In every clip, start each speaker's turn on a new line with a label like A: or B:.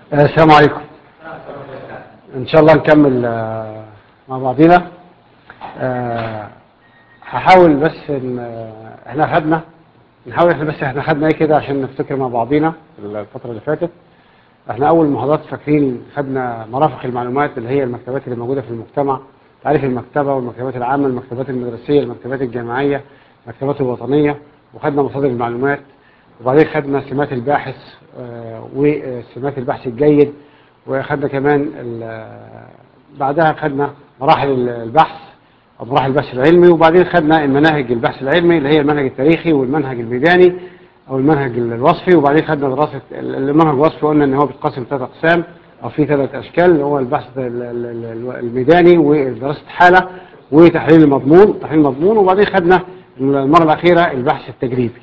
A: السلام عليكم ان شاء الله نكمل آه، مع بعضينا آه، هحاول بس ان آه، احنا خدنا نحاول احنا بس احنا خدنا ايه كده عشان نفتكر مع بعضينا الفترة اللي فاتت احنا اول محاضرات فاكرين خدنا مرافق المعلومات اللي هي المكتبات اللي موجودة في المجتمع تعريف المكتبة والمكتبات العامة المكتبات المدرسية المكتبات الجامعية المكتبات الوطنية وخدنا مصادر المعلومات وبعدين خدنا سمات الباحث آه، وسمات البحث الجيد وخدنا كمان ال- بعدها خدنا مراحل البحث أو مراحل البحث العلمي وبعدين خدنا المناهج البحث العلمي اللي هي المنهج التاريخي والمنهج الميداني أو المنهج الوصفي وبعدين خدنا دراسة المنهج الوصفي قلنا إن هو بيتقسم ثلاث أقسام أو في ثلاث أشكال اللي هو البحث ال- ال- ال- الميداني ودراسة حالة وتحليل المضمون تحليل المضمون وبعدين خدنا المرة الأخيرة البحث التجريبي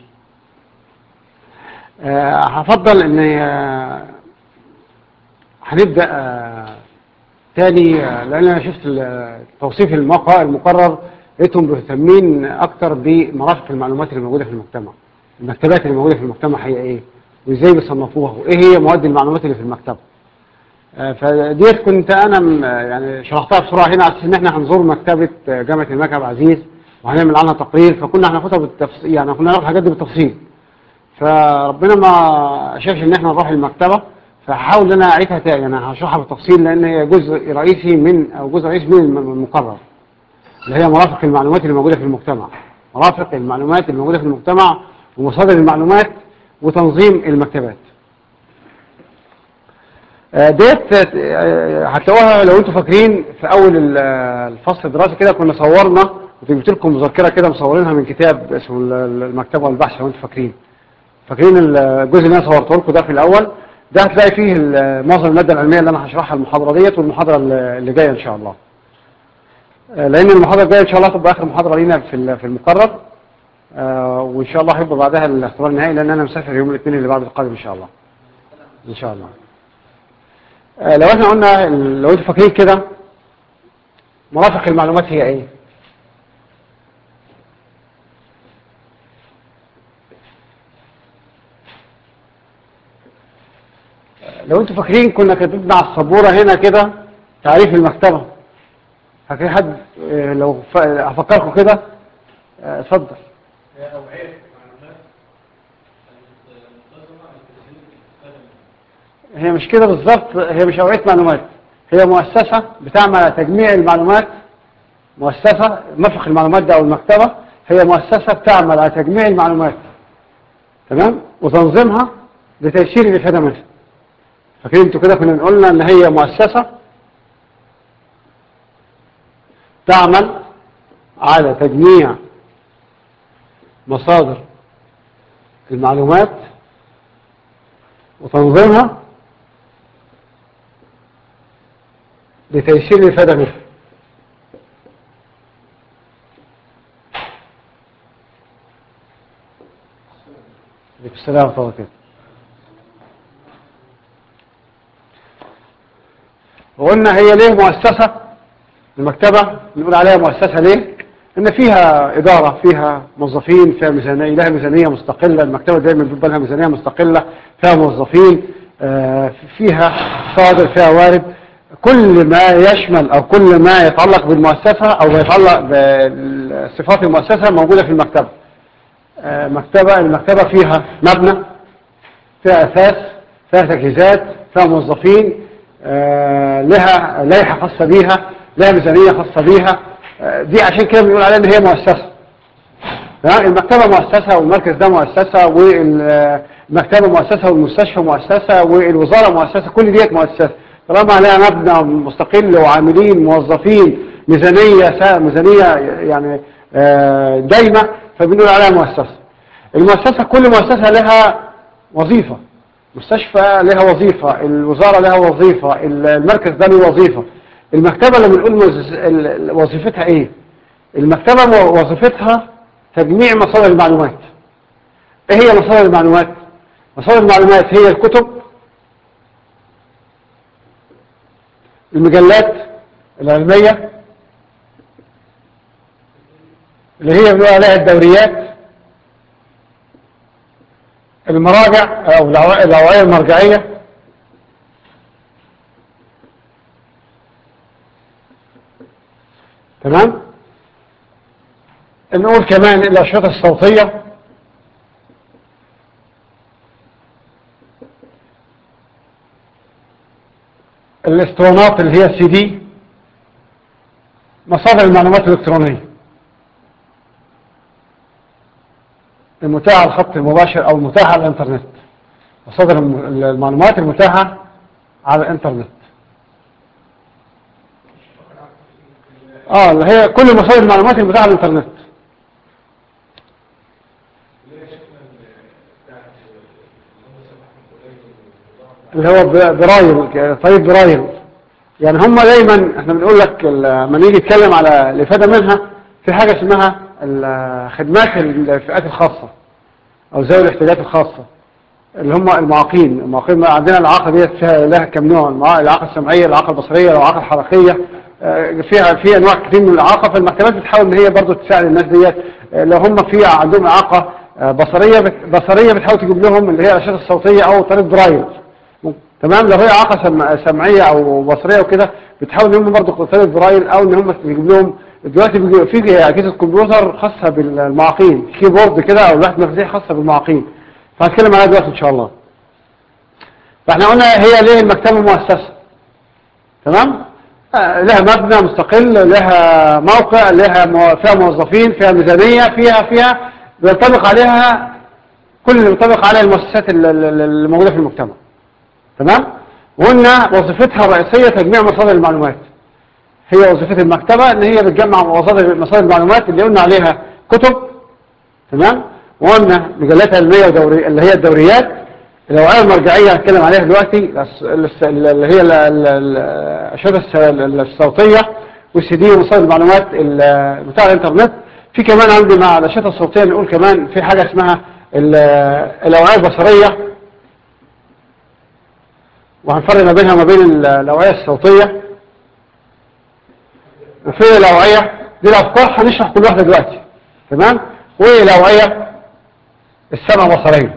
A: آه، هفضل ان آه، هنبدأ آه، تاني آه، لان انا شفت ال- توصيف الموقع المقرر لقيتهم مهتمين اكتر بمرافق المعلومات اللي موجودة في المجتمع المكتبات اللي موجودة في المجتمع هي ايه وازاي بيصنفوها وايه هي مواد المعلومات اللي في المكتبة آه، فديت كنت انا م- آه، يعني شرحتها بسرعة هنا على اساس ان احنا هنزور مكتبة آه، جامعة الملك عبد العزيز وهنعمل عنها تقرير فكنا هناخدها بالتفصيل يعني كنا هناخد الحاجات دي بالتفصيل فربنا ما شافش ان احنا نروح المكتبة فهحاول ان انا اعيدها تاني انا هشرحها بالتفصيل لان هي جزء رئيسي من او جزء رئيسي من الم- المقرر اللي هي مرافق المعلومات اللي موجودة في المجتمع مرافق المعلومات اللي موجودة في المجتمع ومصادر المعلومات وتنظيم المكتبات آه، ديت آه، هتلاقوها لو انتوا فاكرين في اول ال- آه، الفصل الدراسي كده كنا صورنا وجبت لكم مذكره كده مصورينها من كتاب اسمه ال- ال- المكتبه والبحث لو انتوا فاكرين فاكرين الجزء اللي انا صورته لكم ده في الاول ده هتلاقي فيه ال- معظم الماده العلميه اللي انا هشرحها المحاضره ديت والمحاضره اللي اللي جايه ان شاء الله آه، لان المحاضره الجايه ان شاء الله تبقى اخر محاضره لينا في ال- في المقرر آه، وان شاء الله هيبقى بعدها الاختبار النهائي لان انا مسافر يوم الاثنين اللي بعد القادم ان شاء الله ان شاء الله آه، لو احنا قلنا لو انتوا فاكرين كده مرافق المعلومات هي ايه آه، لو انتوا فاكرين كنا كاتبين على السبوره هنا كده تعريف المكتبه فاكرين حد آه، لو ف- هفكركم كده آه، اتفضل هي مش كده بالظبط هي مش أوعية معلومات هي مؤسسة بتعمل على تجميع المعلومات مؤسسة مرفق المعلومات ده أو المكتبة هي مؤسسة بتعمل على تجميع المعلومات تمام وتنظيمها لتيسير الإفادة منها فاكرين انتوا كده كنا قلنا ان هي مؤسسة تعمل على تجميع مصادر المعلومات وتنظيمها لتيسير الإفادة منها عليكم السلام ورحمة الله وبركاته وقلنا هي ليه مؤسسة المكتبة نقول عليها مؤسسة ليه ان فيها ادارة فيها موظفين فيها ميزانية لها ميزانية مستقلة المكتبة دايما بيبقى لها ميزانية مستقلة فيها موظفين آه، فيها صادر فيها وارد كل ما يشمل او كل ما يتعلق بالمؤسسة او يتعلق بصفات المؤسسة موجودة في المكتبة آه، مكتبة المكتبة فيها مبنى فيها أساس فيها تجهيزات فيها موظفين آه، لها لائحة خاصة بيها لها ميزانية خاصة بيها آه، دي عشان كده بنقول عليها ان هي مؤسسة تمام؟ المكتبة مؤسسة والمركز ده مؤسسة والمكتبة مؤسسة والمستشفى مؤسسة والوزارة مؤسسة كل ديت مؤسسة طالما عليها مبنى مستقل وعاملين موظفين ميزانية سا- ميزانية يعني آه، دايمة فبنقول عليها مؤسسة المؤسسة كل مؤسسة لها وظيفة مستشفى لها وظيفة الوزارة لها وظيفة المركز ده له وظيفة المكتبة اللي بنقول مؤسس- ال- ال- وظيفتها ايه المكتبة مو- وظيفتها تجميع مصادر المعلومات ايه هي مصادر المعلومات مصادر المعلومات هي الكتب المجلات العلمية اللي هي بنقول عليها الدوريات المراجع او الأوع- الاوعية المرجعية تمام نقول كمان الأشرطة الصوتية الاسطوانات اللي هي السي دي مصادر المعلومات الإلكترونية المتاحة على الخط المباشر أو المتاحة على الإنترنت مصادر المعلومات المتاحة على الإنترنت اه اللي هي كل مصادر المعلومات المتاحة على الإنترنت اللي هو برايل طريق برايل يعني هم دايما احنا بنقول لك لما نيجي نتكلم على الافاده منها في حاجه اسمها الخدمات الفئات الخاصه او ذوي الاحتياجات الخاصه اللي هم المعاقين المعاقين عندنا الاعاقه ديت فيها لها كم نوع الاعاقه السمعيه الاعاقه البصريه الاعاقه الحركيه فيها في انواع كثير من الاعاقه فالمكتبات بتحاول ان هي برضه تساعد الناس ديت لو هم في عندهم اعاقه بصريه بصريه بتحاول تجيب لهم اللي هي الاشاره الصوتيه او طريق برايل تمام لو هي اعاقه سمعيه او بصريه وكده بتحاول ان هم برضه طريق برايل او ان هم تجيب لهم دلوقتي في اجهزه كمبيوتر خاصه بالمعاقين كيبورد كده او لوحه مفاتيح خاصه بالمعاقين فهنتكلم عليها دلوقتي ان شاء الله فاحنا قلنا هي ليه المكتبه مؤسسه تمام آه لها مبنى مستقل لها موقع لها فيها موظفين فيها ميزانيه فيها فيها بينطبق عليها كل اللي بينطبق عليها المؤسسات اللي موجوده في المجتمع تمام وقلنا وظيفتها الرئيسيه تجميع مصادر المعلومات هي وظيفة المكتبة ان هي بتجمع مصادر مصادر المعلومات اللي قلنا عليها كتب تمام وقلنا مجلات علمية ودوري اللي هي الدوريات الأوعية المرجعية هنتكلم عليها دلوقتي اللي هي الأشرطة الصوتية والسي دي ومصادر المعلومات بتاع الانترنت في كمان عندي مع الأشرطة الصوتية نقول كمان في حاجة اسمها الأوعية البصرية وهنفرق ما بينها وما بين الأوعية الصوتية وفي الأوعية دي الأفكار هنشرح كل واحدة دلوقتي تمام والأوعية السمع بصرية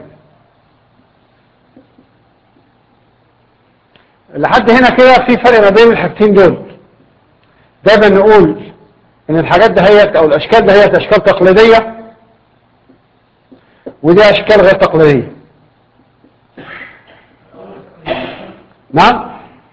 A: لحد هنا كده في فرق ما بين الحاجتين دول دايما نقول ان الحاجات دهيت او الاشكال دهيت اشكال تقليدية ودي اشكال غير تقليدية نعم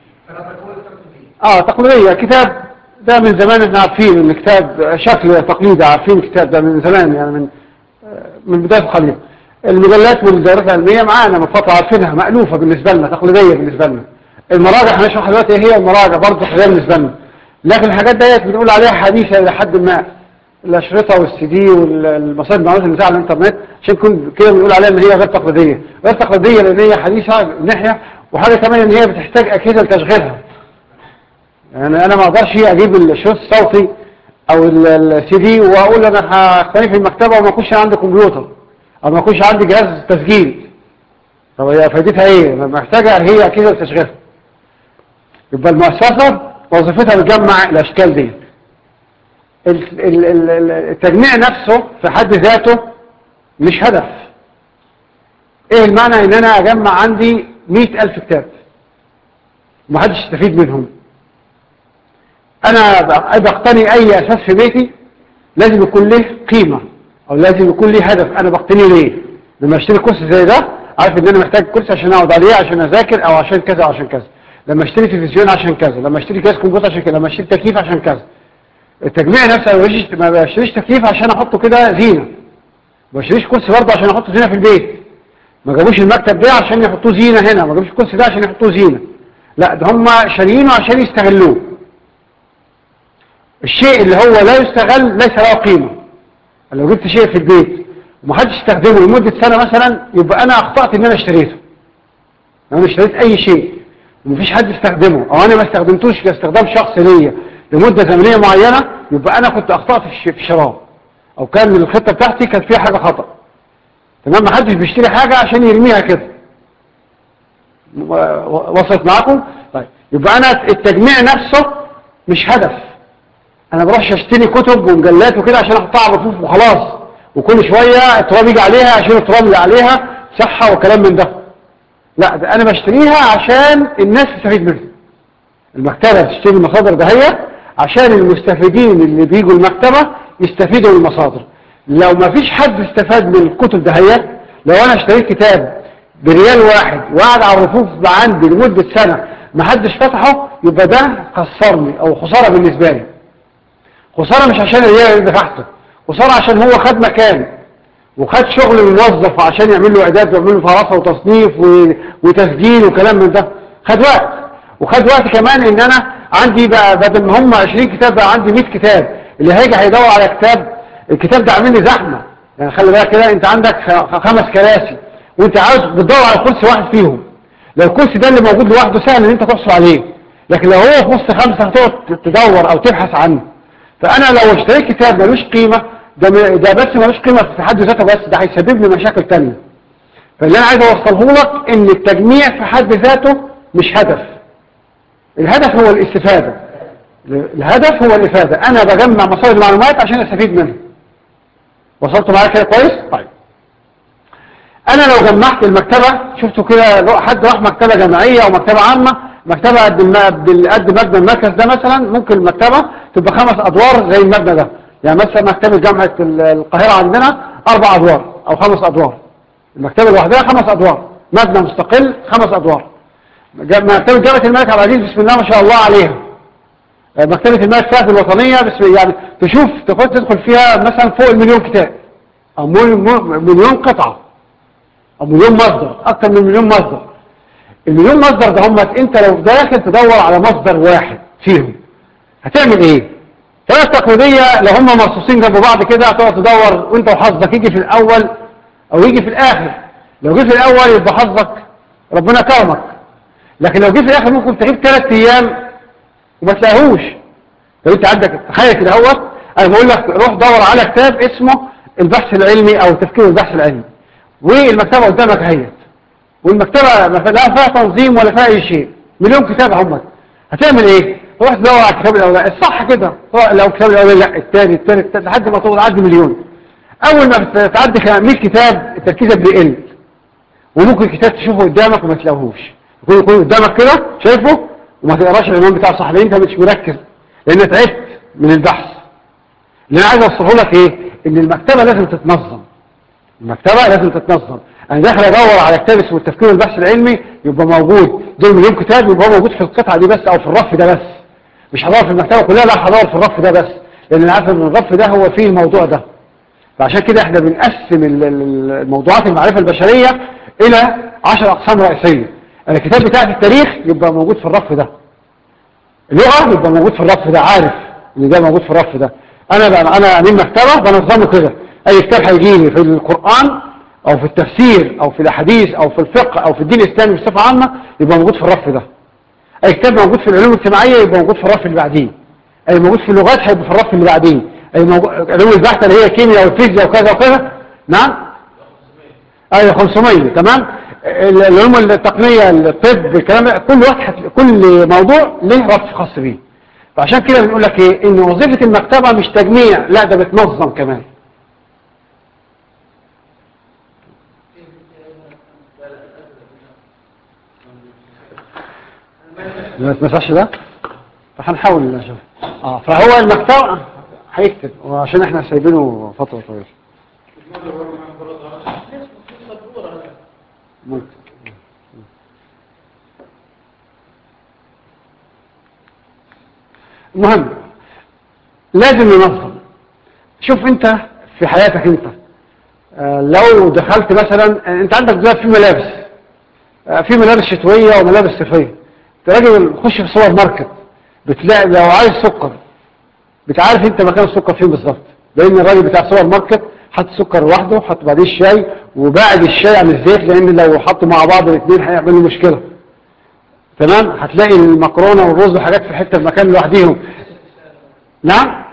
A: اه تقليدية كتاب ده من زمان احنا عارفين ان كتاب شكل تقليدي عارفين الكتاب ده من زمان يعني من من بداية الخليقة المجلات والدورات العلمية معانا من فترة عارفينها مألوفة بالنسبة لنا تقليدية بالنسبة لنا المراجع هنشرح دلوقتي ايه هي المراجع برضه تقليدية بالنسبة لنا لكن الحاجات ديت بنقول عليها حديثة إلى حد ما الأشرطة والسي دي والمصادر المعلومات اللي على الإنترنت عشان كن كده بنقول عليها إن هي غير تقليدية غير تقليدية لأن هي حديثة من ناحية وحاجة كمان إن هي بتحتاج أجهزة لتشغيلها يعني أنا ما أقدرش أجيب الشريط الصوتي أو السي دي وأقول أنا هختني في المكتبة وما يكونش عندي كمبيوتر أو ما يكونش عندي جهاز تسجيل طب هي فايدتها إيه؟ محتاجة هي أجهزة لتشغيلها يبقى المؤسسة وظيفتها بتجمع الأشكال دي التجميع نفسه في حد ذاته مش هدف ايه المعنى ان انا اجمع عندي مئة الف كتاب ومحدش يستفيد منهم انا بقتني اي اساس في بيتي لازم يكون له قيمة او لازم يكون له هدف انا بقتني ليه لما اشتري كرسي زي ده عارف ان انا محتاج كرسي عشان اقعد عليه عشان اذاكر او عشان كذا او عشان كذا لما اشتري تلفزيون عشان كذا لما اشتري جهاز كمبيوتر عشان كذا لما اشتري تكييف عشان كذا التجميع نفسه ما بشتريش تكييف عشان احطه كده زينة ما بشتريش كرسي برضه عشان احطه زينة في البيت ما جابوش المكتب ده عشان يحطوه زينة هنا ما جابوش الكرسي ده عشان يحطوه زينة لا ده هم شاريينه عشان يستغلوه الشيء اللي هو لا يستغل ليس له قيمة لو جبت شيء في البيت ومحدش استخدمه لمدة سنة مثلا يبقى انا اخطأت ان انا اشتريته لو انا اشتريت اي شيء ومفيش حد استخدمه او انا ما استخدمتوش كاستخدام شخصي ليا لمدة زمنية معينة يبقى انا كنت اخطأت في الشراء او كان الخطة بتاعتي كانت فيها حاجة خطأ تمام ما حدش بيشتري حاجة عشان يرميها كده وصلت معاكم طيب يبقى انا التجميع نفسه مش هدف انا بروحش اشتري كتب ومجلات وكده عشان احطها على الرفوف وخلاص وكل شوية التراب يجي عليها عشان التراب اللي عليها صحة وكلام من ده لا ده انا بشتريها عشان الناس تستفيد منها المكتبة بتشتري المصادر دهية عشان المستفيدين اللي بيجوا المكتبة يستفيدوا من المصادر لو ما فيش حد استفاد من الكتب دهيت لو انا اشتريت كتاب بريال واحد وقعد على الرفوف عندي لمدة سنة ما حدش فتحه يبقى ده خسرني او خسارة بالنسبة لي خسارة مش عشان الريال اللي دفعته خسارة عشان هو خد مكان وخد شغل الموظف عشان يعمل له اعداد ويعمل له فراسة وتصنيف و- وتسجيل وكلام من ده خد وقت وخد وقت كمان ان انا عندي بقى بدل ما هم 20 كتاب بقى عندي 100 كتاب اللي هيجي هيدور على كتاب الكتاب ده عامل لي زحمه يعني خلي بالك كده انت عندك خ- خمس كراسي وانت عاوز بتدور على كرسي واحد فيهم لو الكرسي ده اللي موجود لوحده سهل ان انت تحصل عليه لكن لو هو في وسط خمسه هتقعد تدور او تبحث عنه فانا لو اشتريت كتاب ملوش قيمه ده م- ده بس ملوش قيمه في حد ذاته بس ده هيسبب لي مشاكل تانية فاللي انا عايز اوصله لك ان التجميع في حد ذاته مش هدف الهدف هو الاستفادة الهدف هو الإفادة أنا بجمع مصادر المعلومات عشان أستفيد منها وصلت معايا كده كويس؟ طيب أنا لو جمعت المكتبة شفتوا كده لو حد راح مكتبة جامعية أو مكتبة عامة مكتبة قد الم- قد قد مبنى المركز ده مثلا ممكن المكتبة تبقى خمس أدوار زي المبنى ده يعني مثلا مكتبة جامعة ال- القاهرة عندنا أربع أدوار أو خمس أدوار المكتبة لوحدها خمس أدوار مبنى مستقل خمس أدوار جا- مكتبة جامعة الملك عبد العزيز بسم الله ما شاء الله عليها آه، مكتبة الملك فهد الوطنية بس يعني تشوف تخش تدخل فيها مثلا فوق المليون كتاب أو مل- مل- مليون قطعة أو مليون مصدر أكثر من مليون مصدر المليون مصدر ده هم أنت لو داخل تدور على مصدر واحد فيهم هتعمل إيه؟ ثلاث تقليدية لو هم مرصوصين جنب بعض كده هتقعد تدور وأنت وحظك يجي في الأول أو يجي في الآخر لو جه في الأول يبقى حظك ربنا كرمك لكن لو جه في الاخر ممكن تغيب ثلاث ايام وما تلاقيهوش لو انت عندك تخيل كده اهوت انا بقول لك روح دور على كتاب اسمه البحث العلمي او تفكير البحث العلمي والمكتبه قدامك اهيت والمكتبه ما فيها- لا فيها تنظيم ولا فيها اي شيء مليون كتاب هم هتعمل ايه تروح تدور على الكتاب الاولاني الصح كده لو الكتاب الاولاني لا الثاني الثاني الثالث لحد ما توصل تعدي مليون اول ما تعدي 100 كتاب تركيزك بيقل وممكن كتاب تشوفه قدامك وما تلاقوهوش يكون يكون قدامك كده شايفه وما تقراش العنوان بتاع صح لان انت مش مركز لان تعبت من البحث اللي انا عايز اوصله لك ايه ان المكتبه لازم تتنظم المكتبه لازم تتنظم انا داخل ادور على كتاب اسمه التفكير والبحث العلمي يبقى موجود دول مليون كتاب يبقى هو موجود في القطعه دي بس او في الرف ده بس مش هدور في المكتبه كلها لا هدور في الرف ده بس لان انا عارف ان الرف ده هو فيه الموضوع ده فعشان كده احنا بنقسم ال- ال- الموضوعات المعرفة البشرية الى عشر اقسام رئيسية الكتاب بتاع التاريخ يبقى موجود في الرف ده اللغة يبقى موجود في الرف ده عارف ان ده موجود في الرف ده انا بقى انا امين مكتبة بنظمه كده اي كتاب هيجي لي في القرآن او في التفسير او في الاحاديث او في الفقه او في الدين الاسلامي بصفة عامة يبقى موجود في الرف ده اي كتاب موجود في العلوم الاجتماعية يبقى موجود في الرف اللي بعديه اي موجود في اللغات هيبقى في الرف اللي بعديه اي موجود علوم البحث اللي هي الكيمياء والفيزياء وكذا وكذا نعم ايوه 500 تمام ال- العلوم التقنيه الطب الكلام ده كل واحد كل موضوع له رف خاص بيه فعشان كده بنقول لك ايه ان وظيفه المكتبه مش تجميع لا ده بتنظم كمان ما تمسحش ده فهنحاول نشوف اه فهو المكتبه هيكتب وعشان احنا سايبينه فتره طويله ممكن المهم لازم ننظم شوف انت في حياتك انت آه، لو دخلت مثلا آه، انت عندك دلوقتي في ملابس آه، في ملابس شتوية وملابس صيفية انت راجل خش في سوبر ماركت بتلاقي لو عايز سكر بتعرف انت مكان السكر فين بالظبط لان الراجل بتاع السوبر ماركت حط سكر لوحده حط بعديه الشاي وبعد الشاي عن الزيت لان لو حطوا مع بعض الاثنين هيعملوا مشكله تمام هتلاقي المكرونه والرز وحاجات في حته مكان لوحديهم نعم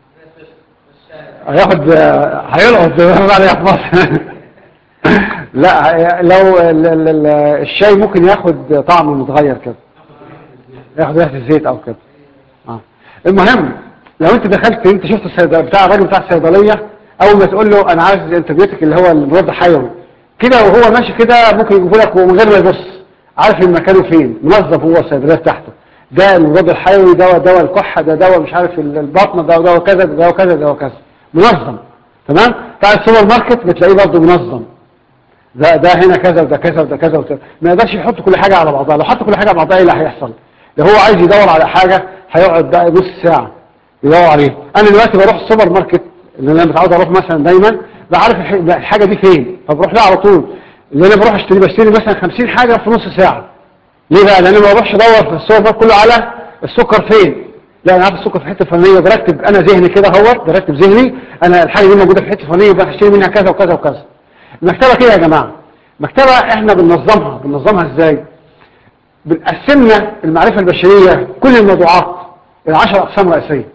A: هياخد هيلقط زي ما بيقولوا عليها في مصر لا هي- لو ال- ال- ال- الشاي ممكن ياخد طعم متغير كده ياخد ريحه الزيت او كده آه. المهم لو انت دخلت انت شفت الصيدليه بتاع الراجل بتاع الصيدليه اول ما تقول له انا عايز الانتبيوتيك اللي هو المضاد الحيوي كده وهو ماشي كده ممكن يجيبه لك ومن غير ما يبص عارف مكانه فين منظم هو الصيدليه بتاعته ده المضاد الحيوي دواء دواء الكحة ده دواء مش عارف البطن ده دواء كذا ده دواء كذا ده دواء كذا منظم تمام بتاع السوبر ماركت بتلاقيه برضه منظم ده ده هنا كذا وده كذا وده كذا وده ما يقدرش يحط كل حاجة على بعضها لو حط كل حاجة على بعضها ايه اللي هيحصل لو هو عايز يدور على حاجة هيقعد بقى نص ساعة يدور عليه انا دلوقتي بروح السوبر ماركت اللي انا متعود اروح مثلا دايما بعرف الح- الحاجة دي فين فبروح لها على طول اللي انا بروح اشتري بشتري مثلا 50 حاجة في نص ساعة ليه بقى لان ما بروحش ادور في السوبر ماركت كله على السكر فين لا انا عارف السكر في حته فلانيه برتب انا ذهني كده اهوت برتب ذهني انا الحاجه دي موجوده في حته فلانيه يبقى هشتري منها كذا وكذا وكذا المكتبه كده يا جماعه مكتبه احنا بننظمها بننظمها ازاي بنقسمنا المعرفه البشريه كل الموضوعات الى 10 اقسام رئيسيه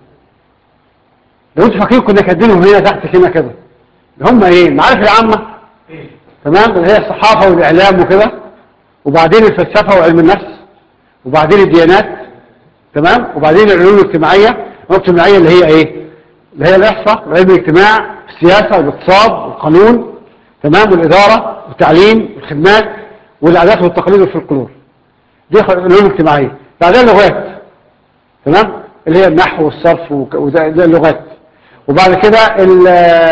A: لو انتوا فاكرين كنا كاتبينهم هنا تحت هنا كده اللي هم ايه المعارف العامه تمام اللي هي الصحافه والاعلام وكده وبعدين الفلسفه وعلم النفس وبعدين الديانات تمام وبعدين العلوم الاجتماعيه العلوم الاجتماعيه اللي هي ايه اللي هي الاحصاء وعلم الاجتماع السياسه والاقتصاد والقانون تمام والاداره والتعليم والخدمات والعادات والتقاليد والفلكلور دي خ- العلوم الاجتماعيه بعدين اللغات تمام اللي هي النحو والصرف وك- وده ده اللغات وبعد كده ال-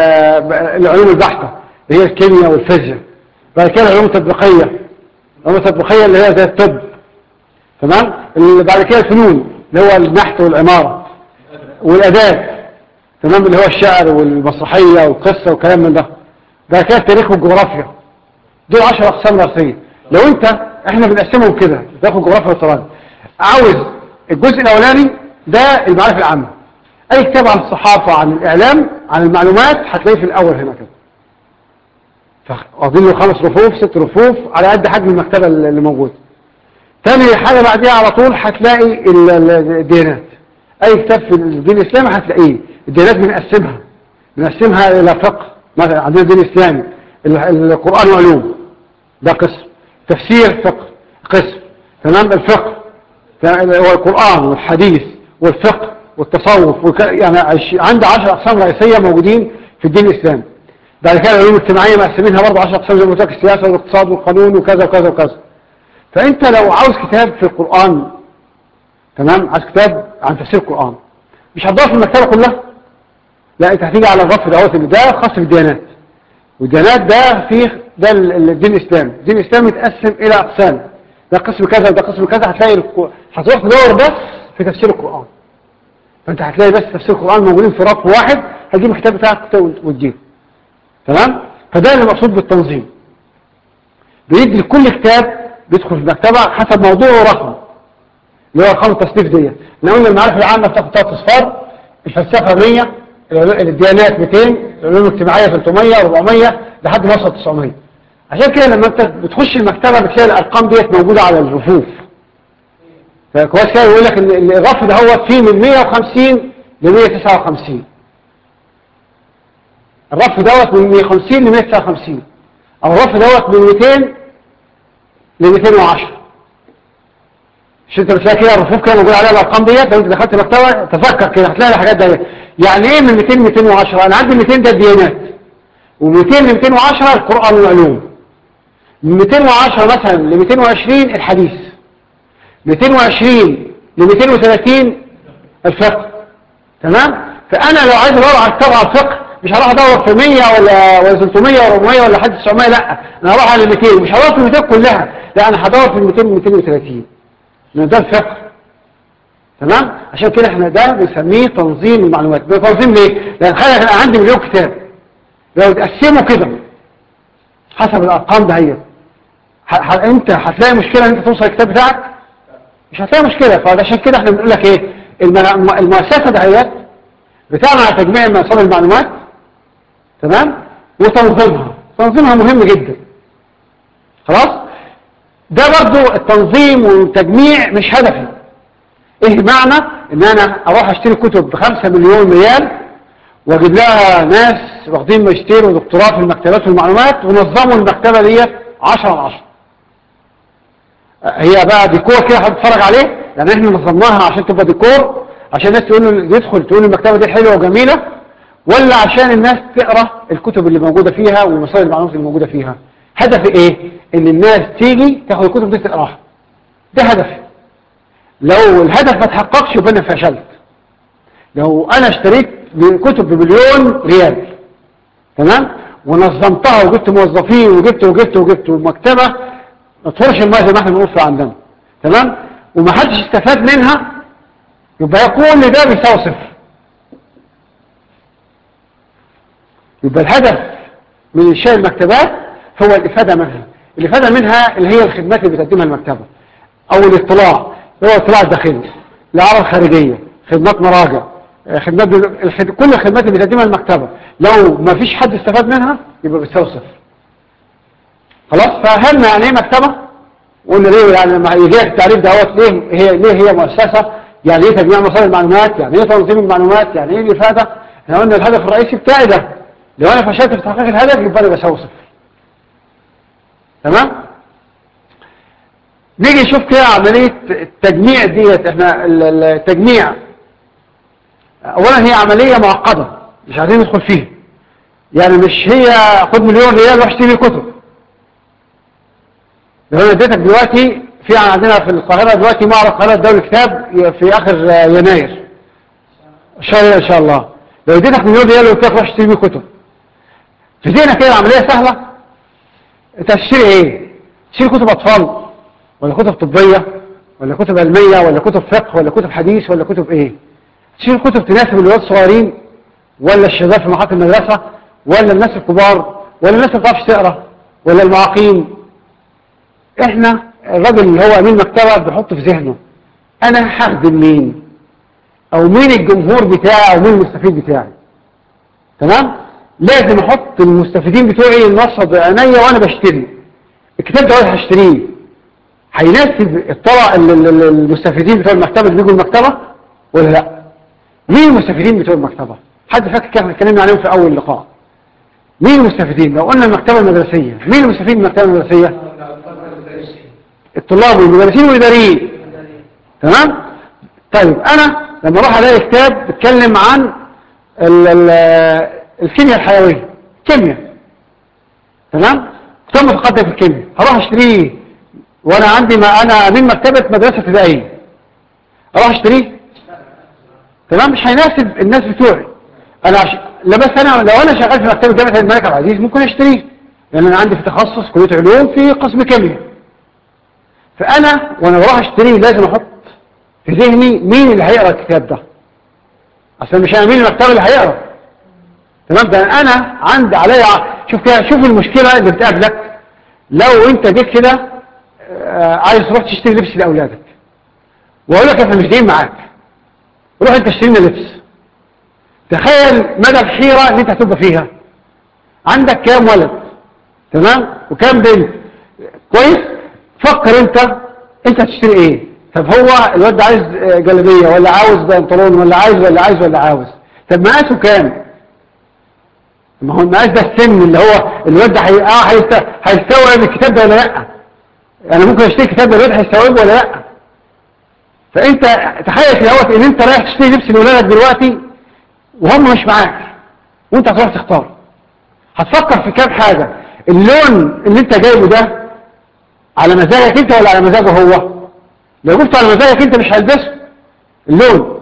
A: العلوم البحته اللي هي الكيمياء والفيزياء بعد كده العلوم التطبيقيه العلوم التطبيقيه اللي هي زي الطب تمام اللي بعد كده الفنون اللي هو النحت والعمارة والأداب تمام اللي هو الشعر والمسرحية والقصة والكلام من ده بعد كده التاريخ والجغرافيا دول 10 أقسام رئيسية لو أنت إحنا بنقسمهم كده تاخد جغرافيا والتراجع عاوز الجزء الأولاني ده المعارف العامة أي كتاب عن الصحافة عن الإعلام عن المعلومات هتلاقيه في الأول هنا كده واخدين له خمس رفوف ست رفوف على قد حجم المكتبة اللي موجوده تاني حاجة بعديها على طول هتلاقي ال- ال- الديانات اي كتاب في الدين الاسلامي هتلاقيه الديانات بنقسمها بنقسمها الى فقه مثلا عندنا الدين الاسلامي ال- القرآن وعلوم ده قسم تفسير فقه قسم تمام الفقه تمام؟ هو القرآن والحديث والفقه والتصوف وك... يعني عش... عندي 10 اقسام رئيسية موجودين في الدين الاسلامي بعد كده العلوم الاجتماعية مقسمينها برضه 10 اقسام زي ما قلت لك السياسة والاقتصاد والقانون وكذا وكذا وكذا فانت لو عاوز كتاب في القرآن تمام عايز كتاب عن تفسير القرآن مش هتدور في المكتبة كلها لا انت هتيجي على الرف دوت اللي ده خاص بالديانات والديانات ده فيه ده ال- ال- الدين الاسلامي الدين الاسلامي متقسم الى اقسام ده قسم كذا وده قسم كذا هتلاقي الق- هتروح تدور بس في تفسير القرآن فانت هتلاقي بس تفسير القرآن موجودين في رف واحد هتجيب الكتاب بتاعك وتجيبه تمام فده اللي مقصود بالتنظيم بيدي لكل كتاب بيدخل في المكتبة حسب موضوعه ورقم اللي هو ارقام التصنيف ديت احنا قلنا المعارف العامة بتاخد ثلاث اصفار الفلسفة 100 العلو- الديانات 200 العلوم الاجتماعية 300 400 لحد ما وصل 900 عشان كده لما انت بتخش المكتبة بتلاقي الارقام ديت موجودة على الرفوف فكويس كده يقول لك ان إن الرف ده هو فيه من 150 ل 159 الرف دوت من 150 ل 159 او الرف دوت من 200 ل 210 مش انت بتلاقي كده الرفوف كده موجود عليها الارقام ديت لو انت دخلت مكتبه تفكر كده هتلاقي الحاجات دي يعني ايه من 200 ل 210 انا عندي 200 ده الديانات و200 ل 210 القران والعلوم من 210 مثلا ل 220 الحديث 220 ل 230 الفقه تمام فانا لو عايز ادور على كتاب على الفقه مش هروح ادور في 100 ولا ولا 300 ولا 400 ولا لحد 900 لا انا هروح على 200 مش هدور في ال 200 كلها لا انا هدور في ال 200 230 لان ده الفقه تمام عشان كده احنا ده بنسميه تنظيم المعلومات ده تنظيم ليه لان خلي انا عندي مليون كتاب لو تقسمه كده حسب الارقام ده هي ح- ح- انت هتلاقي مشكله ان انت توصل الكتاب بتاعك مش هتلاقي مشكله فعشان كده احنا بنقول لك ايه الم- المؤسسه دهيت بتعمل على تجميع مصادر المعلومات تمام وتنظيمها تنظيمها مهم جدا خلاص ده برضو التنظيم والتجميع مش هدفي ايه معنى ان انا اروح اشتري كتب بخمسة مليون ريال واجيب لها ناس واخدين ماجستير ودكتوراه في المكتبات والمعلومات ونظموا المكتبة ديت 10 على 10 هي بقى ديكور كده هتتفرج عليه يعني احنا نظمناها عشان تبقى ديكور عشان الناس تقول له يدخل تقول المكتبة دي حلوة وجميلة ولا عشان الناس تقرأ الكتب اللي موجودة فيها ومصادر المعلومات اللي موجودة فيها هدفي ايه ان الناس تيجي تاخد الكتب دي تقراها ده هدفي لو الهدف ما تحققش يبقى انا فشلت لو انا اشتريت كتب بمليون ريال تمام ونظمتها وجبت موظفين وجبت وجبت وجبت ومكتبة ما تفرش الماء زي ما احنا بنقول في عندنا تمام وما حدش استفاد منها يبقى كل ده بيساوي صفر يبقى الهدف من إنشاء المكتبات هو الإفادة منها الإفادة منها اللي هي الخدمات اللي بتقدمها المكتبة أو الاطلاع هو الاطلاع الداخلي الإعارة الخارجية خدمات مراجع خدمات الخد... كل الخدمات اللي بتقدمها المكتبة لو ما فيش حد استفاد منها يبقى بتساوي صفر خلاص فهمنا يعني ايه مكتبة قلنا ليه يعني لما يجي التعريف دوت ليه هي ليه هي مؤسسة يعني ايه تجميع مصادر المعلومات يعني ايه تنظيم المعلومات يعني ايه الإفادة احنا قلنا الهدف الرئيسي بتاعي ده لو انا فشلت في تحقيق الهدف يبقى انا بساوي صفر تمام نيجي نشوف كده عملية التجميع ديت احنا التجميع اولا هي عملية معقدة مش عايزين ندخل فيها يعني مش هي خد مليون ريال واروح اشتري كتب لو انا اديتك دلوقتي في عندنا في القاهرة دلوقتي معرض قناة دولة كتاب في اخر يناير ان شاء الله ان شاء الله لو اديتك مليون ريال وقلت لك روح اشتري بيه كتب في ذهنك كده العملية سهلة انت هتشتري ايه تشتري كتب اطفال ولا كتب طبية ولا كتب علمية ولا كتب فقه ولا كتب حديث ولا كتب ايه تشتري كتب تناسب الولاد الصغيرين ولا الشباب في مرحله المدرسة ولا الناس الكبار ولا الناس اللي بتعرفش تقرا ولا المعاقين احنا الراجل اللي هو امين مكتبه بيحط في ذهنه انا هخدم مين او مين الجمهور بتاعي او مين المستفيد بتاعي تمام لازم احط المستفيدين بتوعي النصب عينيا وانا بشتري الكتاب ده انا هشتريه هيناسب الطلع المستفيدين بتوع المكتبه اللي بيجوا المكتبه ولا لا مين المستفيدين بتوع المكتبه حد فاكر كيف اتكلمنا عليهم في اول لقاء مين المستفيدين لو قلنا المكتبه المدرسيه مين المستفيد من المكتبه المدرسيه الطلاب والمدرسين والاداريين تمام طيب انا لما اروح الاقي كتاب بيتكلم عن الكيمياء الحيويه كيمياء تمام كتاب متقدم في الكيمياء هروح اشتريه وانا عندي ما انا امين مكتبه مدرسه ابتدائيه اروح اشتريه تمام مش هيناسب الناس بتوعي انا عش... لا بس انا لو انا شغال في مكتبه جامعه الملك عبد العزيز ممكن اشتريه لان انا عندي في تخصص كليه علوم في قسم كيمياء فانا وانا بروح اشتريه لازم احط في ذهني مين اللي هيقرا الكتاب ده اصل مش انا مين المكتبه اللي هيقرا تمام ده انا عندي عليا شوف كده شوف المشكله اللي بتقابلك لو انت جيت كده عايز تروح تشتري لبس لاولادك واقول لك احنا مش جايين معاك روح انت اشتري لنا لبس تخيل مدى الحيرة اللي انت هتبقى فيها عندك كام ولد تمام وكام بنت كويس فكر انت انت هتشتري ايه طب هو الواد ده عايز جلبية ولا عاوز بنطلون ولا عايز ولا عايز ولا عاوز طب مقاسه كام ما هو المقاس ده السن اللي هو الواد ده هي... اه هيستوعب الكتاب ده ولا لا انا ممكن اشتري كتاب ده الواد هيستوعبه ولا لا فانت تخيل في الاول ان انت رايح تشتري لبس لاولادك دلوقتي وهم مش معاك وانت هتروح تختار هتفكر في كام حاجة اللون اللي انت جايبه ده على مزاجك انت ولا على مزاجه هو لو جبته على مزاجك انت مش هلبسه اللون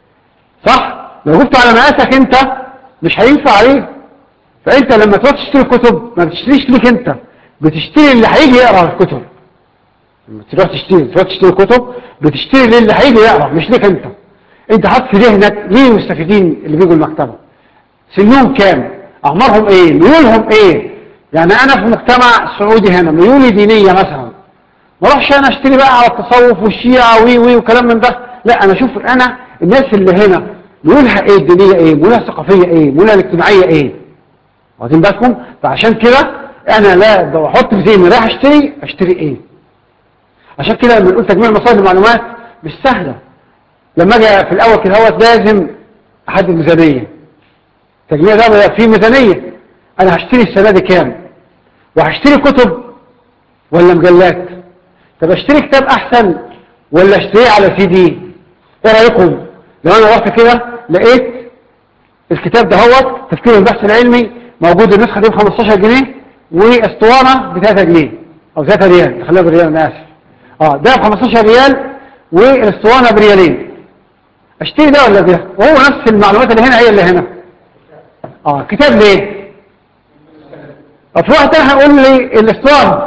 A: صح لو جبته على مقاسك انت مش هينفع عليه فانت لما تروح تشتري كتب ما بتشتريش ليك انت بتشتري اللي هيجي يقرا الكتب لما تروح تشتري تروح تشتري كتب بتشتري للي هيجي يقرا مش ليك انت انت حاطط في ذهنك مين المستفيدين اللي بيجوا المكتبة سنهم كام اعمارهم ايه ميولهم ايه يعني انا في مجتمع سعودي هنا ميولي دينية مثلا ما اروحش انا اشتري بقى على التصوف والشيعة وي وي وكلام من ده لا انا اشوف انا الناس اللي هنا ميولها ايه الدينية ايه ميولها الثقافية ايه ميولها الاجتماعية ايه واخدين بالكم فعشان كده انا لا بحط في ذهني رايح اشتري اشتري ايه عشان كده لما نقول تجميع مصادر المعلومات مش سهله لما اجي في الاول كده هو لازم احدد ميزانيه التجميع ده فيه ميزانيه انا هشتري السنه دي كام وهشتري كتب ولا مجلات طب اشتري كتاب احسن ولا اشتريه على سي دي ايه رايكم لو انا رحت كده لقيت الكتاب ده هو تفكير البحث العلمي موجود النسخه دي ب 15 جنيه واسطوانه ب 3 جنيه او 3 ريال خليها بالريال انا اسف اه ده ب 15 ريال والاسطوانة بريالين اشتري ده ولا ده وهو نفس المعلومات اللي هنا هي اللي هنا اه كتاب ليه في واحد تاني هيقول لي الاسطوانة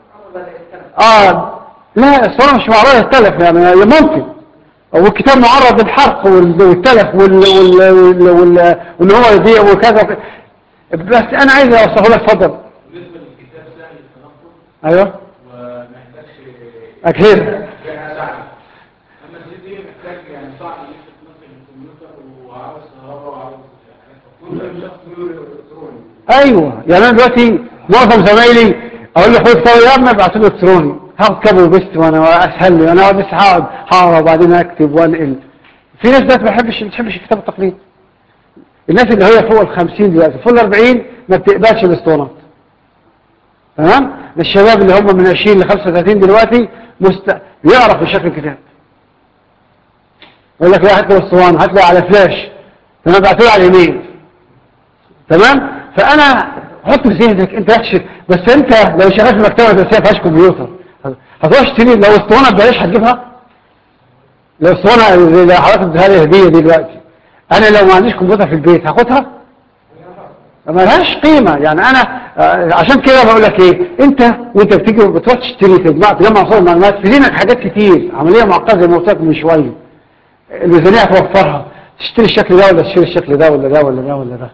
A: اه لا الاسطوانة مش معرضة للتلف يعني ممكن والكتاب معرض للحرق وال- والتلف وال- وال- وال- وال- وان هو يضيع وكذا بس انا عايز اوصله لك اتفضل
B: بالنسبة للكتاب سهل التنقل
A: ايوه
B: وما يحتاجش
A: اجهزه
B: فيها ساعة أما السي دي محتاج يعني صعب إن أنت تنقل الكمبيوتر وعاوز كهرباء وعاوز حاجات كل شخص له إلكتروني
A: ايوه يعني انا دلوقتي معظم زمايلي اقول له خد كتاب يا ابني ابعته لي الكتروني هاخد كابل وبست وانا اسهل لي انا بس هقعد هقرا وبعدين اكتب وانقل في ناس دلوقتي ما بتحبش ما بتحبش الكتاب التقليدي الناس اللي هي فوق ال 50 دلوقتي فوق ال 40 ما بتقبلش الاسطوانات تمام الشباب اللي هم من 20 ل 35 دلوقتي مست... بيعرف بشكل الكتاب يقول لك لا هات له اسطوانه هات له على فلاش تمام بعته له على الايميل تمام فانا حط في ذهنك انت يحشي بس انت لو شغال في مكتبه دراسيه فيهاش كمبيوتر هتروح تشتري لو اسطوانه ببلاش هتجيبها لو اسطوانه اللي حضرتك اديها لي هديه دي دلوقتي انا لو ما عنديش كمبيوتر في البيت هاخدها ما لهاش قيمة يعني أنا آه، عشان كده بقول لك إيه أنت وأنت بتيجي بتروح تشتري تجمع تجمع صور معلومات في ذهنك حاجات كتير عملية معقدة زي ما قلت لك من شوية الميزانية هتوفرها تشتري الشكل ده ولا تشتري الشكل ده ولا ده ولا ده ولا ده